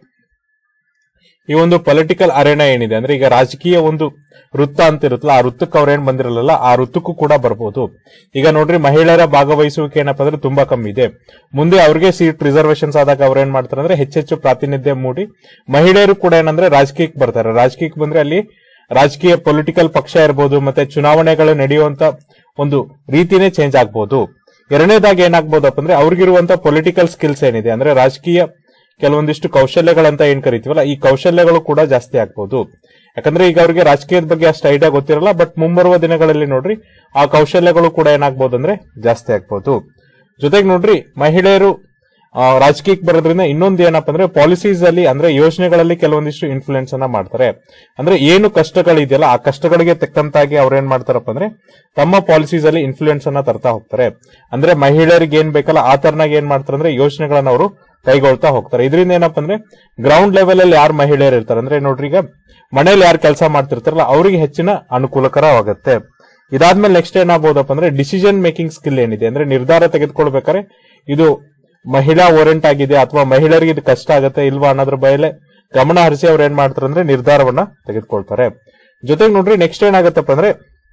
ಈ ಒಂದು ಪೊಲಿಟಿಕಲ್ ಅರೇನಾ ಏನಿದೆ ಅಂದ್ರೆ ಈಗ ರಾಜಕೀಯ ಒಂದು ವೃತ್ತ ಅಂತ ಇರುತ್ತಲ್ಲ ಆ ವೃತ್ತಕ್ಕೆ ಅವ್ರೇನ್ ಬಂದಿರಲ್ಲ ಆ ವೃತ್ತಕ್ಕೂ ಕೂಡ ಬರ್ಬೋದು ಈಗ ನೋಡ್ರಿ ಮಹಿಳೆಯರ ಭಾಗವಹಿಸುವಿಕೆ ಏನಪ್ಪ ಅಂದ್ರೆ ತುಂಬಾ ಕಮ್ಮಿ ಇದೆ ಮುಂದೆ ಅವ್ರಿಗೆ ಸೀಟ್ ರಿಸರ್ವೇಶನ್ಸ್ ಆದಾಗ ಅವ್ರು ಏನ್ ಮಾಡ್ತಾರೆ ಅಂದ್ರೆ ಹೆಚ್ಚೆಚ್ಚು ಪ್ರಾತಿನಿಧ್ಯ ಮೂಡಿ ಮಹಿಳೆಯರು ಕೂಡ ಏನಂದ್ರೆ ರಾಜಕೀಯಕ್ಕೆ ಬರ್ತಾರೆ ರಾಜಕೀಯಕ್ಕೆ ಬಂದ್ರೆ ಅಲ್ಲಿ ರಾಜಕೀಯ ಪೊಲಿಟಿಕಲ್ ಪಕ್ಷ ಇರ್ಬೋದು ಮತ್ತೆ ಚುನಾವಣೆಗಳು ನಡೆಯುವಂತ ಒಂದು ರೀತಿನೇ ಚೇಂಜ್ ಆಗ್ಬೋದು ಎರಡನೇದಾಗಿ ಏನಾಗ್ಬೋದಪ್ಪ ಅಂದ್ರೆ ಅವ್ರಿಗಿರುವಂತ ಪೊಲಿಟಿಕಲ್ ಸ್ಕಿಲ್ಸ್ ಏನಿದೆ ಅಂದ್ರೆ ರಾಜಕೀಯ ಕೆಲವೊಂದಿಷ್ಟು ಕೌಶಲ್ಯಗಳಂತ ಏನ್ ಕರಿತೀವಲ್ಲ ಈ ಕೌಶಲ್ಯಗಳು ಕೂಡ ಜಾಸ್ತಿ ಆಗ್ಬೋದು ಯಾಕಂದ್ರೆ ಈಗ ಅವ್ರಿಗೆ ರಾಜಕೀಯದ ಬಗ್ಗೆ ಅಷ್ಟು ಐಡಿಯಾ ಗೊತ್ತಿರಲ್ಲ ಬಟ್ ಮುಂಬರುವ ದಿನಗಳಲ್ಲಿ ನೋಡ್ರಿ ಆ ಕೌಶಲ್ಯಗಳು ಕೂಡ ಏನಾಗ್ಬೋದು ಅಂದ್ರೆ ಜಾಸ್ತಿ ಆಗ್ಬೋದು ಜೊತೆಗೆ ನೋಡ್ರಿ ಮಹಿಳೆಯರು ಆ, ರಾಜಕೀಯಕ್ಕೆ ಬರೋದ್ರಿಂದ ಇನ್ನೊಂದು ಏನಪ್ಪ ಅಂದ್ರೆ ಪಾಲಿಸೀಸ್ ಅಲ್ಲಿ ಅಂದ್ರೆ ಯೋಜನೆಗಳಲ್ಲಿ ಕೆಲವೊಂದಿಷ್ಟು ಇನ್ಫ್ಲುಯೆನ್ಸ್ ಅನ್ನ ಮಾಡ್ತಾರೆ ಅಂದ್ರೆ ಏನು ಕಷ್ಟಗಳಿದೆಯಲ್ಲ ಆ ಕಷ್ಟಗಳಿಗೆ ತಕ್ಕಂತಾಗಿ ಅವ್ರು ಏನ್ ಮಾಡ್ತಾರಪ್ಪ ಅಂದ್ರೆ ತಮ್ಮ ಪಾಲಿಸೀಸ್ ಅಲ್ಲಿ ಇನ್ಫ್ಲುಯೆನ್ಸ್ ಅನ್ನ ತರ್ತಾ ಹೋಗ್ತಾರೆ ಅಂದ್ರೆ ಮಹಿಳೆಯರಿಗೆ ಏನ್ ಬೇಕಲ್ಲ ಆ ತರನಾಗಿ ಏನ್ ಮಾಡ್ತಾರೆ ಅಂದ್ರೆ ಯೋಜನೆಗಳನ್ನ ಅವರು ಕೈಗೊಳ್ತಾ ಹೋಗ್ತಾರೆ ಇದರಿಂದ ಏನಪ್ಪ ಅಂದ್ರೆ ಗ್ರೌಂಡ್ ಲೆವೆಲ್ ಅಲ್ಲಿ ಯಾರು ಮಹಿಳೆಯರು ಇರ್ತಾರೆ ಅಂದ್ರೆ ನೋಡ್ರಿ ಈಗ ಮನೇಲಿ ಯಾರು ಕೆಲಸ ಮಾಡ್ತಿರ್ತಾರಲ್ಲ ಅವರಿಗೆ ಹೆಚ್ಚಿನ ಅನುಕೂಲಕರವಾಗುತ್ತೆ ಇದಾದ್ಮೇಲೆ ನೆಕ್ಸ್ಟ್ ಏನಾಗಬಹುದಪ್ಪ ಅಂದ್ರೆ ಡಿಸಿಷನ್ ಮೇಕಿಂಗ್ ಸ್ಕಿಲ್ ಏನಿದೆ ಅಂದ್ರೆ ನಿರ್ಧಾರ ತೆಗೆದುಕೊಳ್ಬೇಕಾದ್ರೆ ಇದು ಮಹಿಳಾ ಓರೆಂಟ್ ಆಗಿದೆ ಅಥವಾ ಮಹಿಳೆಯರಿಗೆ ಇದು ಕಷ್ಟ ಆಗುತ್ತೆ ಇಲ್ವಾ ಅನ್ನೋದ್ರ ಮೇಲೆ ಗಮನ ಹರಿಸಿ ಅವ್ರು ಏನ್ ಮಾಡ್ತಾರೆ ಅಂದ್ರೆ ನಿರ್ಧಾರವನ್ನ ತೆಗೆದುಕೊಳ್ತಾರೆ ಜೊತೆಗೆ ನೋಡ್ರಿ ನೆಕ್ಸ್ಟ್ ಏನಾಗತ್ತಪ್ಪ ಅಂದ್ರೆ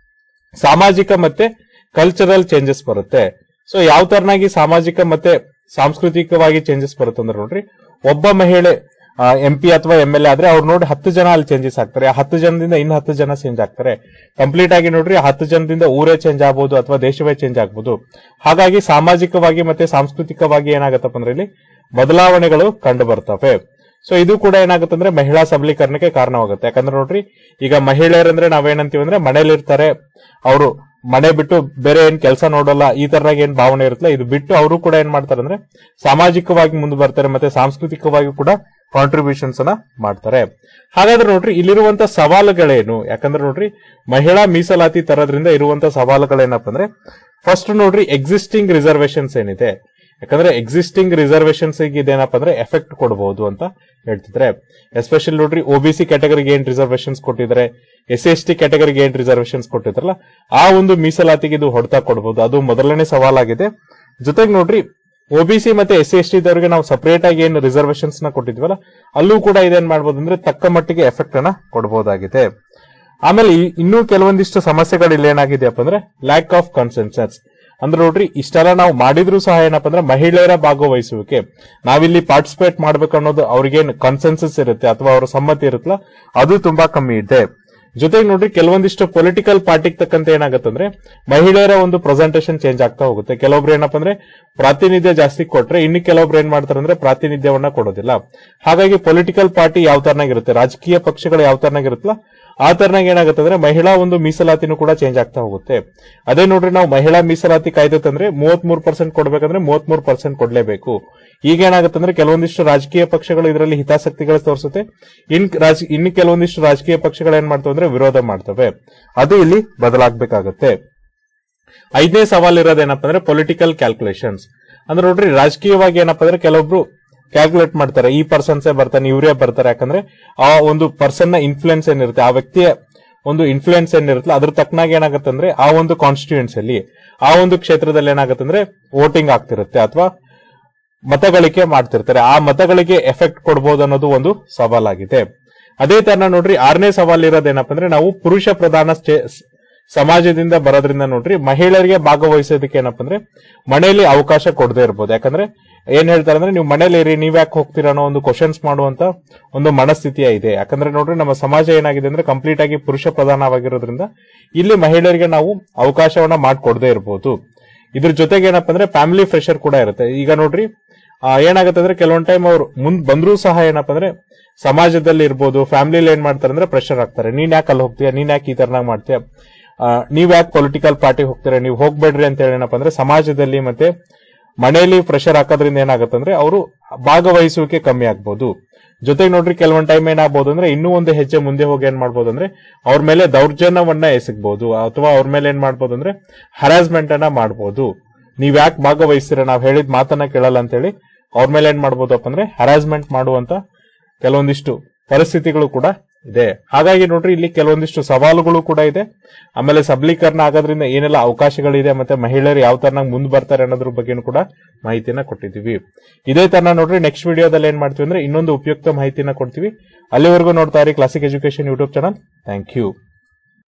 ಸಾಮಾಜಿಕ ಮತ್ತೆ ಕಲ್ಚರಲ್ ಚೇಂಜಸ್ ಬರುತ್ತೆ ಸೊ ಯಾವ ತರನಾಗಿ ಸಾಮಾಜಿಕ ಮತ್ತೆ ಸಾಂಸ್ಕೃತಿಕವಾಗಿ ಚೇಂಜಸ್ ಬರುತ್ತೆ ಅಂದ್ರೆ ನೋಡ್ರಿ ಒಬ್ಬ ಮಹಿಳೆ ಎಂ ಪಿ ಅಥವಾ ಎಂ ಎಲ್ ಎ ಆದ್ರೆ ಅವ್ರು ನೋಡಿ ಹತ್ತು ಜನ ಅಲ್ಲಿ ಚೇಂಜಸ್ ಆಗ್ತಾರೆ ಆ ಹತ್ತು ಜನದಿಂದ ಇನ್ನು ಹತ್ತು ಜನ ಚೇಂಜ್ ಆಗ್ತಾರೆ ಕಂಪ್ಲೀಟ್ ಆಗಿ ನೋಡ್ರಿ ಆ ಹತ್ತು ಜನದಿಂದ ಊರೇ ಚೇಂಜ್ ಆಗ್ಬೋದು ಅಥವಾ ದೇಶವೇ ಚೇಂಜ್ ಆಗ್ಬೋದು ಹಾಗಾಗಿ ಸಾಮಾಜಿಕವಾಗಿ ಮತ್ತೆ ಸಾಂಸ್ಕೃತಿಕವಾಗಿ ಏನಾಗತ್ತಪ್ಪ ಅಂದ್ರೆ ಇಲ್ಲಿ ಬದಲಾವಣೆಗಳು ಕಂಡು ಬರ್ತವೆ ಸೊ ಇದು ಕೂಡ ಏನಾಗುತ್ತೆ ಅಂದ್ರೆ ಮಹಿಳಾ ಸಬಲೀಕರಣಕ್ಕೆ ಕಾರಣವಾಗುತ್ತೆ ಯಾಕಂದ್ರೆ ನೋಡ್ರಿ ಈಗ ಮಹಿಳೆಯರಂದ್ರೆ ನಾವೇನಂತೀವಿ ಅಂದ್ರೆ ಮನೇಲಿ ಇರ್ತಾರೆ ಅವರು ಮನೆ ಬಿಟ್ಟು ಬೇರೆ ಏನ್ ಕೆಲಸ ನೋಡಲ್ಲ ಈ ತರನಾಗಿ ಏನ್ ಭಾವನೆ ಇರುತ್ತಲ್ಲ ಇದು ಬಿಟ್ಟು ಅವರು ಕೂಡ ಏನ್ ಮಾಡ್ತಾರೆ ಅಂದ್ರೆ ಸಾಮಾಜಿಕವಾಗಿ ಮುಂದೆ ಬರ್ತಾರೆ ಮತ್ತೆ ಸಾಂಸ್ಕೃತಿಕವಾಗಿ ಕೂಡ ಕಾಂಟ್ರಿಬ್ಯೂಷನ್ಸ್ ಅನ್ನ ಮಾಡ್ತಾರೆ ಹಾಗಾದ್ರೆ ನೋಡ್ರಿ ಇಲ್ಲಿರುವಂತ ಸವಾಲುಗಳೇನು ಯಾಕಂದ್ರೆ ನೋಡ್ರಿ ಮಹಿಳಾ ಮೀಸಲಾತಿ ತರೋದ್ರಿಂದ ಇರುವಂತ ಸವಾಲುಗಳೇನಪ್ಪ ಅಂದ್ರೆ ಫಸ್ಟ್ ನೋಡ್ರಿ ಎಕ್ಸಿಸ್ಟಿಂಗ್ ರಿಸರ್ವೇಶನ್ಸ್ ಏನಿದೆ ಯಾಕಂದ್ರೆ ಎಕ್ಸಿಸ್ಟಿಂಗ್ ರಿಸರ್ವೇಶನ್ಸ್ ಇದೇನಪ್ಪ ಅಂದ್ರೆ ಎಫೆಕ್ಟ್ ಕೊಡಬಹುದು ಅಂತ ಹೇಳ್ತಿದ್ರೆ ಎಸ್ಪೆಷಲಿ ನೋಡ್ರಿ ಒಬಿಸಿ ಕ್ಯಾಟಗರಿಗೆ ಏನ್ ರಿಸರ್ವೇಶನ್ಸ್ ಕೊಟ್ಟಿದ್ದಾರೆ ಎಸ್ ಎಸ್ ಟಿ ಕ್ಯಾಟಗರಿಗೆ ಏನ್ ರಿಸರ್ವೇಶನ್ಸ್ ಕೊಟ್ಟಿದ್ರಲ್ಲ ಆ ಒಂದು ಮೀಸಲಾತಿಗೆ ಇದು ಹೊಡೆತ ಕೊಡಬಹುದು ಅದು ಮೊದಲನೇ ಸವಾಲಾಗಿದೆ ಜೊತೆಗೆ ನೋಡ್ರಿ ಒಬಿಸಿ ಮತ್ತೆ ಎಸ್ ಸಿ ಎಸ್ ಟಿ ದವರಿಗೆ ನಾವು ಸಪರೇಟ್ ಆಗಿ ಏನು ರಿಸರ್ವೇಶನ್ಸ್ ನ ಕೊಟ್ಟಿದ್ವಲ್ಲ ಅಲ್ಲೂ ಕೂಡ ಇದೇನ್ ಮಾಡ್ಬೋದು ಅಂದ್ರೆ ತಕ್ಕ ಮಟ್ಟಿಗೆ ಎಫೆಕ್ಟ್ ಅನ್ನ ಕೊಡಬಹುದಾಗಿದೆ ಆಮೇಲೆ ಈ- ಇನ್ನೂ ಕೆಲವೊಂದಿಷ್ಟು ಸಮಸ್ಯೆಗಳು ಇಲ್ಲಿ ಏನಾಗಿದೆಯಪ್ಪ ಅಂದ್ರೆ ಲ್ಯಾಕ್ ಆಫ್ ಕನ್ಸೆನ್ಸಸ್ ಅಂದ್ರೆ ನೋಡ್ರಿ ಇಷ್ಟೆಲ್ಲ ನಾವು ಮಾಡಿದ್ರು ಸಹ ಏನಪ್ಪ ಅಂದ್ರೆ ಮಹಿಳೆಯರ ಭಾಗವಹಿಸುವಿಕೆ ನಾವಿಲ್ಲಿ ಪಾರ್ಟಿಸಿಪೇಟ್ ಮಾಡ್ಬೇಕು ಅನ್ನೋದು ಅವ್ರಿಗೇನು ಕನ್ಸೆನ್ಸಸ್ ಇರುತ್ತೆ ಅಥವಾ ಅವರ ಸಮ್ಮತಿ ಇರುತ್ತಲ್ಲ ಅದು ತುಂಬಾ ಕಮ್ಮಿ ಇದೆ ಜೊತೆಗೆ ನೋಡ್ರಿ ಕೆಲವೊಂದಿಷ್ಟು ಪೊಲಿಟಿಕಲ್ ಪಾರ್ಟಿಗೆ ತಕ್ಕಂತೆ ಏನಾಗುತ್ತೆ ಮಹಿಳೆಯರ ಒಂದು ಪ್ರೆಸೆಂಟೇಷನ್ ಚೇಂಜ್ ಆಗ್ತಾ ಹೋಗುತ್ತೆ ಕೆಲವೊಬ್ರು ಏನಪ್ಪ ಅಂದ್ರೆ ಪ್ರಾತಿನಿಧ್ಯ ಜಾಸ್ತಿ ಕೊಟ್ರೆ ಇನ್ನು ಕೆಲವೊಬ್ರು ಏನ್ ಮಾಡ್ತಾರೆ ಅಂದ್ರೆ ಪ್ರಾತಿನಿಧ್ಯವನ್ನ ಕೊಡೋದಿಲ್ಲ ಹಾಗಾಗಿ ಪೊಲಿಟಿಕಲ್ ಪಾರ್ಟಿ ಯಾವ ತರನಾಗಿರುತ್ತೆ ರಾಜಕೀಯ ಪಕ್ಷಗಳು ಯಾವ ತರನಾಗಿರುತ್ತಲ್ಲ ಆ ತರನಾಗಿ ಏನಾಗುತ್ತೆ ಅಂದ್ರೆ ಮಹಿಳಾ ಒಂದು ಮೀಸಲಾತಿನೂ ಕೂಡ ಚೇಂಜ್ ಆಗ್ತಾ ಹೋಗುತ್ತೆ ಅದೇ ನೋಡ್ರಿ ನಾವು ಮಹಿಳಾ ಮೀಸಲಾತಿ ಕಾಯ್ದೆ ತಂದ್ರೆ ಮೂವತ್ ಮೂರು ಪರ್ಸೆಂಟ್ ಕೊಡ್ಬೇಕಂದ್ರೆ ಮೂವತ್ ಮೂರು ಪರ್ಸೆಂಟ್ ಕೊಡ್ಲೇಬೇಕು ಈಗ ಏನಾಗುತ್ತೆ ಅಂದ್ರೆ ಕೆಲವೊಂದಿಷ್ಟು ರಾಜಕೀಯ ಪಕ್ಷಗಳು ಇದರಲ್ಲಿ ಹಿತಾಸಕ್ತಿಗಳು ತೋರಿಸುತ್ತೆ ಇನ್ ರಾಜ ಇನ್ನು ಕೆಲವೊಂದಿಷ್ಟು ರಾಜಕೀಯ ಪಕ್ಷಗಳು ಏನ್ ಮಾಡ್ತವೆ ಅಂದ್ರೆ ವಿರೋಧ ಮಾಡ್ತವೆ ಅದು ಇಲ್ಲಿ ಬದಲಾಗಬೇಕಾಗುತ್ತೆ ಐದನೇ ಸವಾಲ್ ಇರೋದೇನಪ್ಪ ಅಂದ್ರೆ ಪೊಲಿಟಿಕಲ್ ಕ್ಯಾಲ್ಕುಲೇಷನ್ಸ್ ಅಂದ್ರೆ ನೋಡ್ರಿ ರಾಜಕೀಯವಾಗಿ ಏನಪ್ಪ ಅಂದ್ರೆ ಕೆಲವೊಬ್ರು ಕ್ಯಾಲ್ಕುಲೇಟ್ ಮಾಡ್ತಾರೆ ಈ ಪರ್ಸನ್ಸೇ ಬರ್ತಾನೆ ಇವರೇ ಬರ್ತಾರೆ ಯಾಕಂದ್ರೆ ಆ ಒಂದು ಪರ್ಸನ್ ನ ಇನ್ಫ್ಲುಯೆನ್ಸ್ ಏನಿರುತ್ತೆ ಆ ವ್ಯಕ್ತಿಯ ಒಂದು ಇನ್ಫ್ಲುಯೆನ್ಸ್ ಏನಿರುತ್ತಲ್ಲ ಅದ್ರ ತಕ್ಕನಾಗಿ ಏನಾಗುತ್ತೆ ಅಂದ್ರೆ ಆ ಒಂದು ಕಾನ್ಸ್ಟಿಟ್ಯೂಯೆನ್ಸ್ ಅಲ್ಲಿ ಆ ಒಂದು ಕ್ಷೇತ್ರದಲ್ಲಿ ಏನಾಗುತ್ತೆ ಅಂದ್ರೆ ವೋಟಿಂಗ್ ಆಗ್ತಿರುತ್ತೆ ಅಥವಾ ಮತಗಳಿಕೆ ಮಾಡ್ತಿರ್ತಾರೆ ಆ ಮತಗಳಿಗೆ ಎಫೆಕ್ಟ್ ಕೊಡಬಹುದು ಅನ್ನೋದು ಒಂದು ಸವಾಲಾಗಿದೆ ಅದೇ ತರ ನೋಡ್ರಿ ಆರನೇ ಸವಾಲ್ ಇರೋದೇನಪ್ಪ ಅಂದ್ರೆ ನಾವು ಪುರುಷ ಪ್ರಧಾನ ಸ್ಟೇ- ಸ್- ಸಮಾಜದಿಂದ ಬರೋದ್ರಿಂದ ನೋಡ್ರಿ ಮಹಿಳೆಯರಿಗೆ ಭಾಗವಹಿಸೋದಕ್ಕೆ ಏನಪ್ಪ ಅಂದ್ರೆ ಮನೆಯಲ್ಲಿ ಅವಕಾಶ ಕೊಡದೇ ಇರ್ಬೋದು ಯಾಕಂದ್ರೆ ಏನ್ ಹೇಳ್ತಾರೆ ಅಂದ್ರೆ ನೀವು ಮನೇಲಿ ಇರಿ ನೀವ್ ಯಾಕೆ ಹೋಗ್ತೀರಾ ಅನ್ನೋ ಒಂದು ಕ್ವಶನ್ಸ್ ಮಾಡುವಂತ ಒಂದು ಮನಸ್ಥಿತಿಯ ಇದೆ ಯಾಕಂದ್ರೆ ನೋಡ್ರಿ ನಮ್ಮ ಸಮಾಜ ಏನಾಗಿದೆ ಅಂದ್ರೆ ಕಂಪ್ಲೀಟ್ ಆಗಿ ಪುರುಷ ಪ್ರಧಾನವಾಗಿರೋದ್ರಿಂದ ಇಲ್ಲಿ ಮಹಿಳೆಯರಿಗೆ ನಾವು ಅವಕಾಶವನ್ನ ಮಾಡ್ಕೊಡದೇ ಇರ್ಬೋದು ಇದ್ರ ಜೊತೆಗೆ ಏನಪ್ಪ ಅಂದ್ರೆ ಫ್ಯಾಮಿಲಿ ಪ್ರೆಷರ್ ಕೂಡ ಇರುತ್ತೆ ಈಗ ನೋಡ್ರಿ ಆ, ಏನಾಗುತ್ತೆ ಅಂದ್ರೆ ಕೆಲವೊಂದ್ ಟೈಮ್ ಅವ್ರು ಮುಂದ್ ಬಂದ್ರೂ ಸಹ ಏನಪ್ಪ ಅಂದ್ರೆ ಸಮಾಜದಲ್ಲಿ ಇರ್ಬೋದು ಫ್ಯಾಮಿಲಿಲಿ ಏನ್ ಮಾಡ್ತಾರೆ ಅಂದ್ರೆ ಪ್ರೆಷರ್ ಆಗ್ತಾರೆ ನೀನ್ ಯಾಕೆ ಅಲ್ಲಿ ಹೋಗ್ತೀಯ ನೀನ್ ಯಾಕೆ ಈ ತರನಾಗ್ ಮಾಡ್ತೀಯ ಆ, ನೀವ್ ಯಾಕೆ ಪೊಲಿಟಿಕಲ್ ಪಾರ್ಟಿ ಹೋಗ್ತೀರಾ ನೀವು ಹೋಗ್ಬೇಡ್ರಿ ಅಂತ ಹೇಳಿ ಏನಪ್ಪ ಅಂದ್ರೆ ಸಮಾಜದಲ್ಲಿ ಮತ್ತೆ ಮನೆಯಲ್ಲಿ ಪ್ರೆಷರ್ ಹಾಕೋದ್ರಿಂದ ಏನಾಗುತ್ತೆ ಅಂದ್ರೆ ಅವರು ಭಾಗವಹಿಸುವಿಕೆ ಕಮ್ಮಿ ಆಗ್ಬೋದು ಜೊತೆಗೆ ನೋಡ್ರಿ ಕೆಲವೊಂದ್ ಟೈಮ್ ಏನಾಗ್ಬೋದು ಅಂದ್ರೆ ಇನ್ನೂ ಒಂದು ಹೆಜ್ಜೆ ಮುಂದೆ ಹೋಗಿ ಏನ್ ಮಾಡ್ಬೋದು ಅಂದ್ರೆ ಅವ್ರ ಮೇಲೆ ದೌರ್ಜನ್ಯವನ್ನ ಎಸಗ್ಬೋದು ಅಥವಾ ಅವ್ರ ಮೇಲೆ ಏನ್ ಮಾಡ್ಬೋದು ಅಂದ್ರೆ ಹರಾಸ್ಮೆಂಟ್ ಅನ್ನ ಮಾಡ್ಬೋದು ನೀವ್ ಯಾಕೆ ಭಾಗವಹಿಸ್ತೀರ ನಾವ್ ಹೇಳಿದ ಮಾತನ್ನ ಕೇಳಲ್ಲ ಅಂತ ಹೇಳಿ ಅವ್ರ ಮೇಲೆ ಏನ್ ಮಾಡ್ಬೋದಪ್ಪ ಅಂದ್ರೆ ಹರಾಸ್ಮೆಂಟ್ ಮಾಡುವಂತ ಕೆಲವೊಂದಿಷ್ಟು ಪರಿಸ್ಥಿತಿಗಳು ಕೂಡ ಇದೆ ಹಾಗಾಗಿ ನೋಡ್ರಿ ಇಲ್ಲಿ ಕೆಲವೊಂದಿಷ್ಟು ಸವಾಲುಗಳು ಕೂಡ ಇದೆ ಆಮೇಲೆ ಸಬಲೀಕರಣ ಆಗೋದ್ರಿಂದ ಏನೆಲ್ಲ ಅವಕಾಶಗಳಿದೆ ಮತ್ತೆ ಮಹಿಳೆಯರು ಯಾವ ತರ ಮುಂದೆ ಬರ್ತಾರೆ ಅನ್ನೋದ್ರ ಬಗ್ಗೆನೂ ಕೂಡ ಮಾಹಿತಿಯನ್ನ ಕೊಟ್ಟಿದ್ದೀವಿ ಇದೇ ತರ ನೋಡ್ರಿ ನೆಕ್ಸ್ಟ್ ವಿಡಿಯೋದಲ್ಲಿ ಏನ್ ಮಾಡ್ತೀವಿ ಅಂದ್ರೆ ಇನ್ನೊಂದು ಉಪಯುಕ್ತ ಮಾಹಿತಿನ ಕೊಡ್ತೀವಿ ಅಲ್ಲಿವರೆಗೂ ನೋಡ್ತಾ ಇರಿ classic education YouTube channel thank you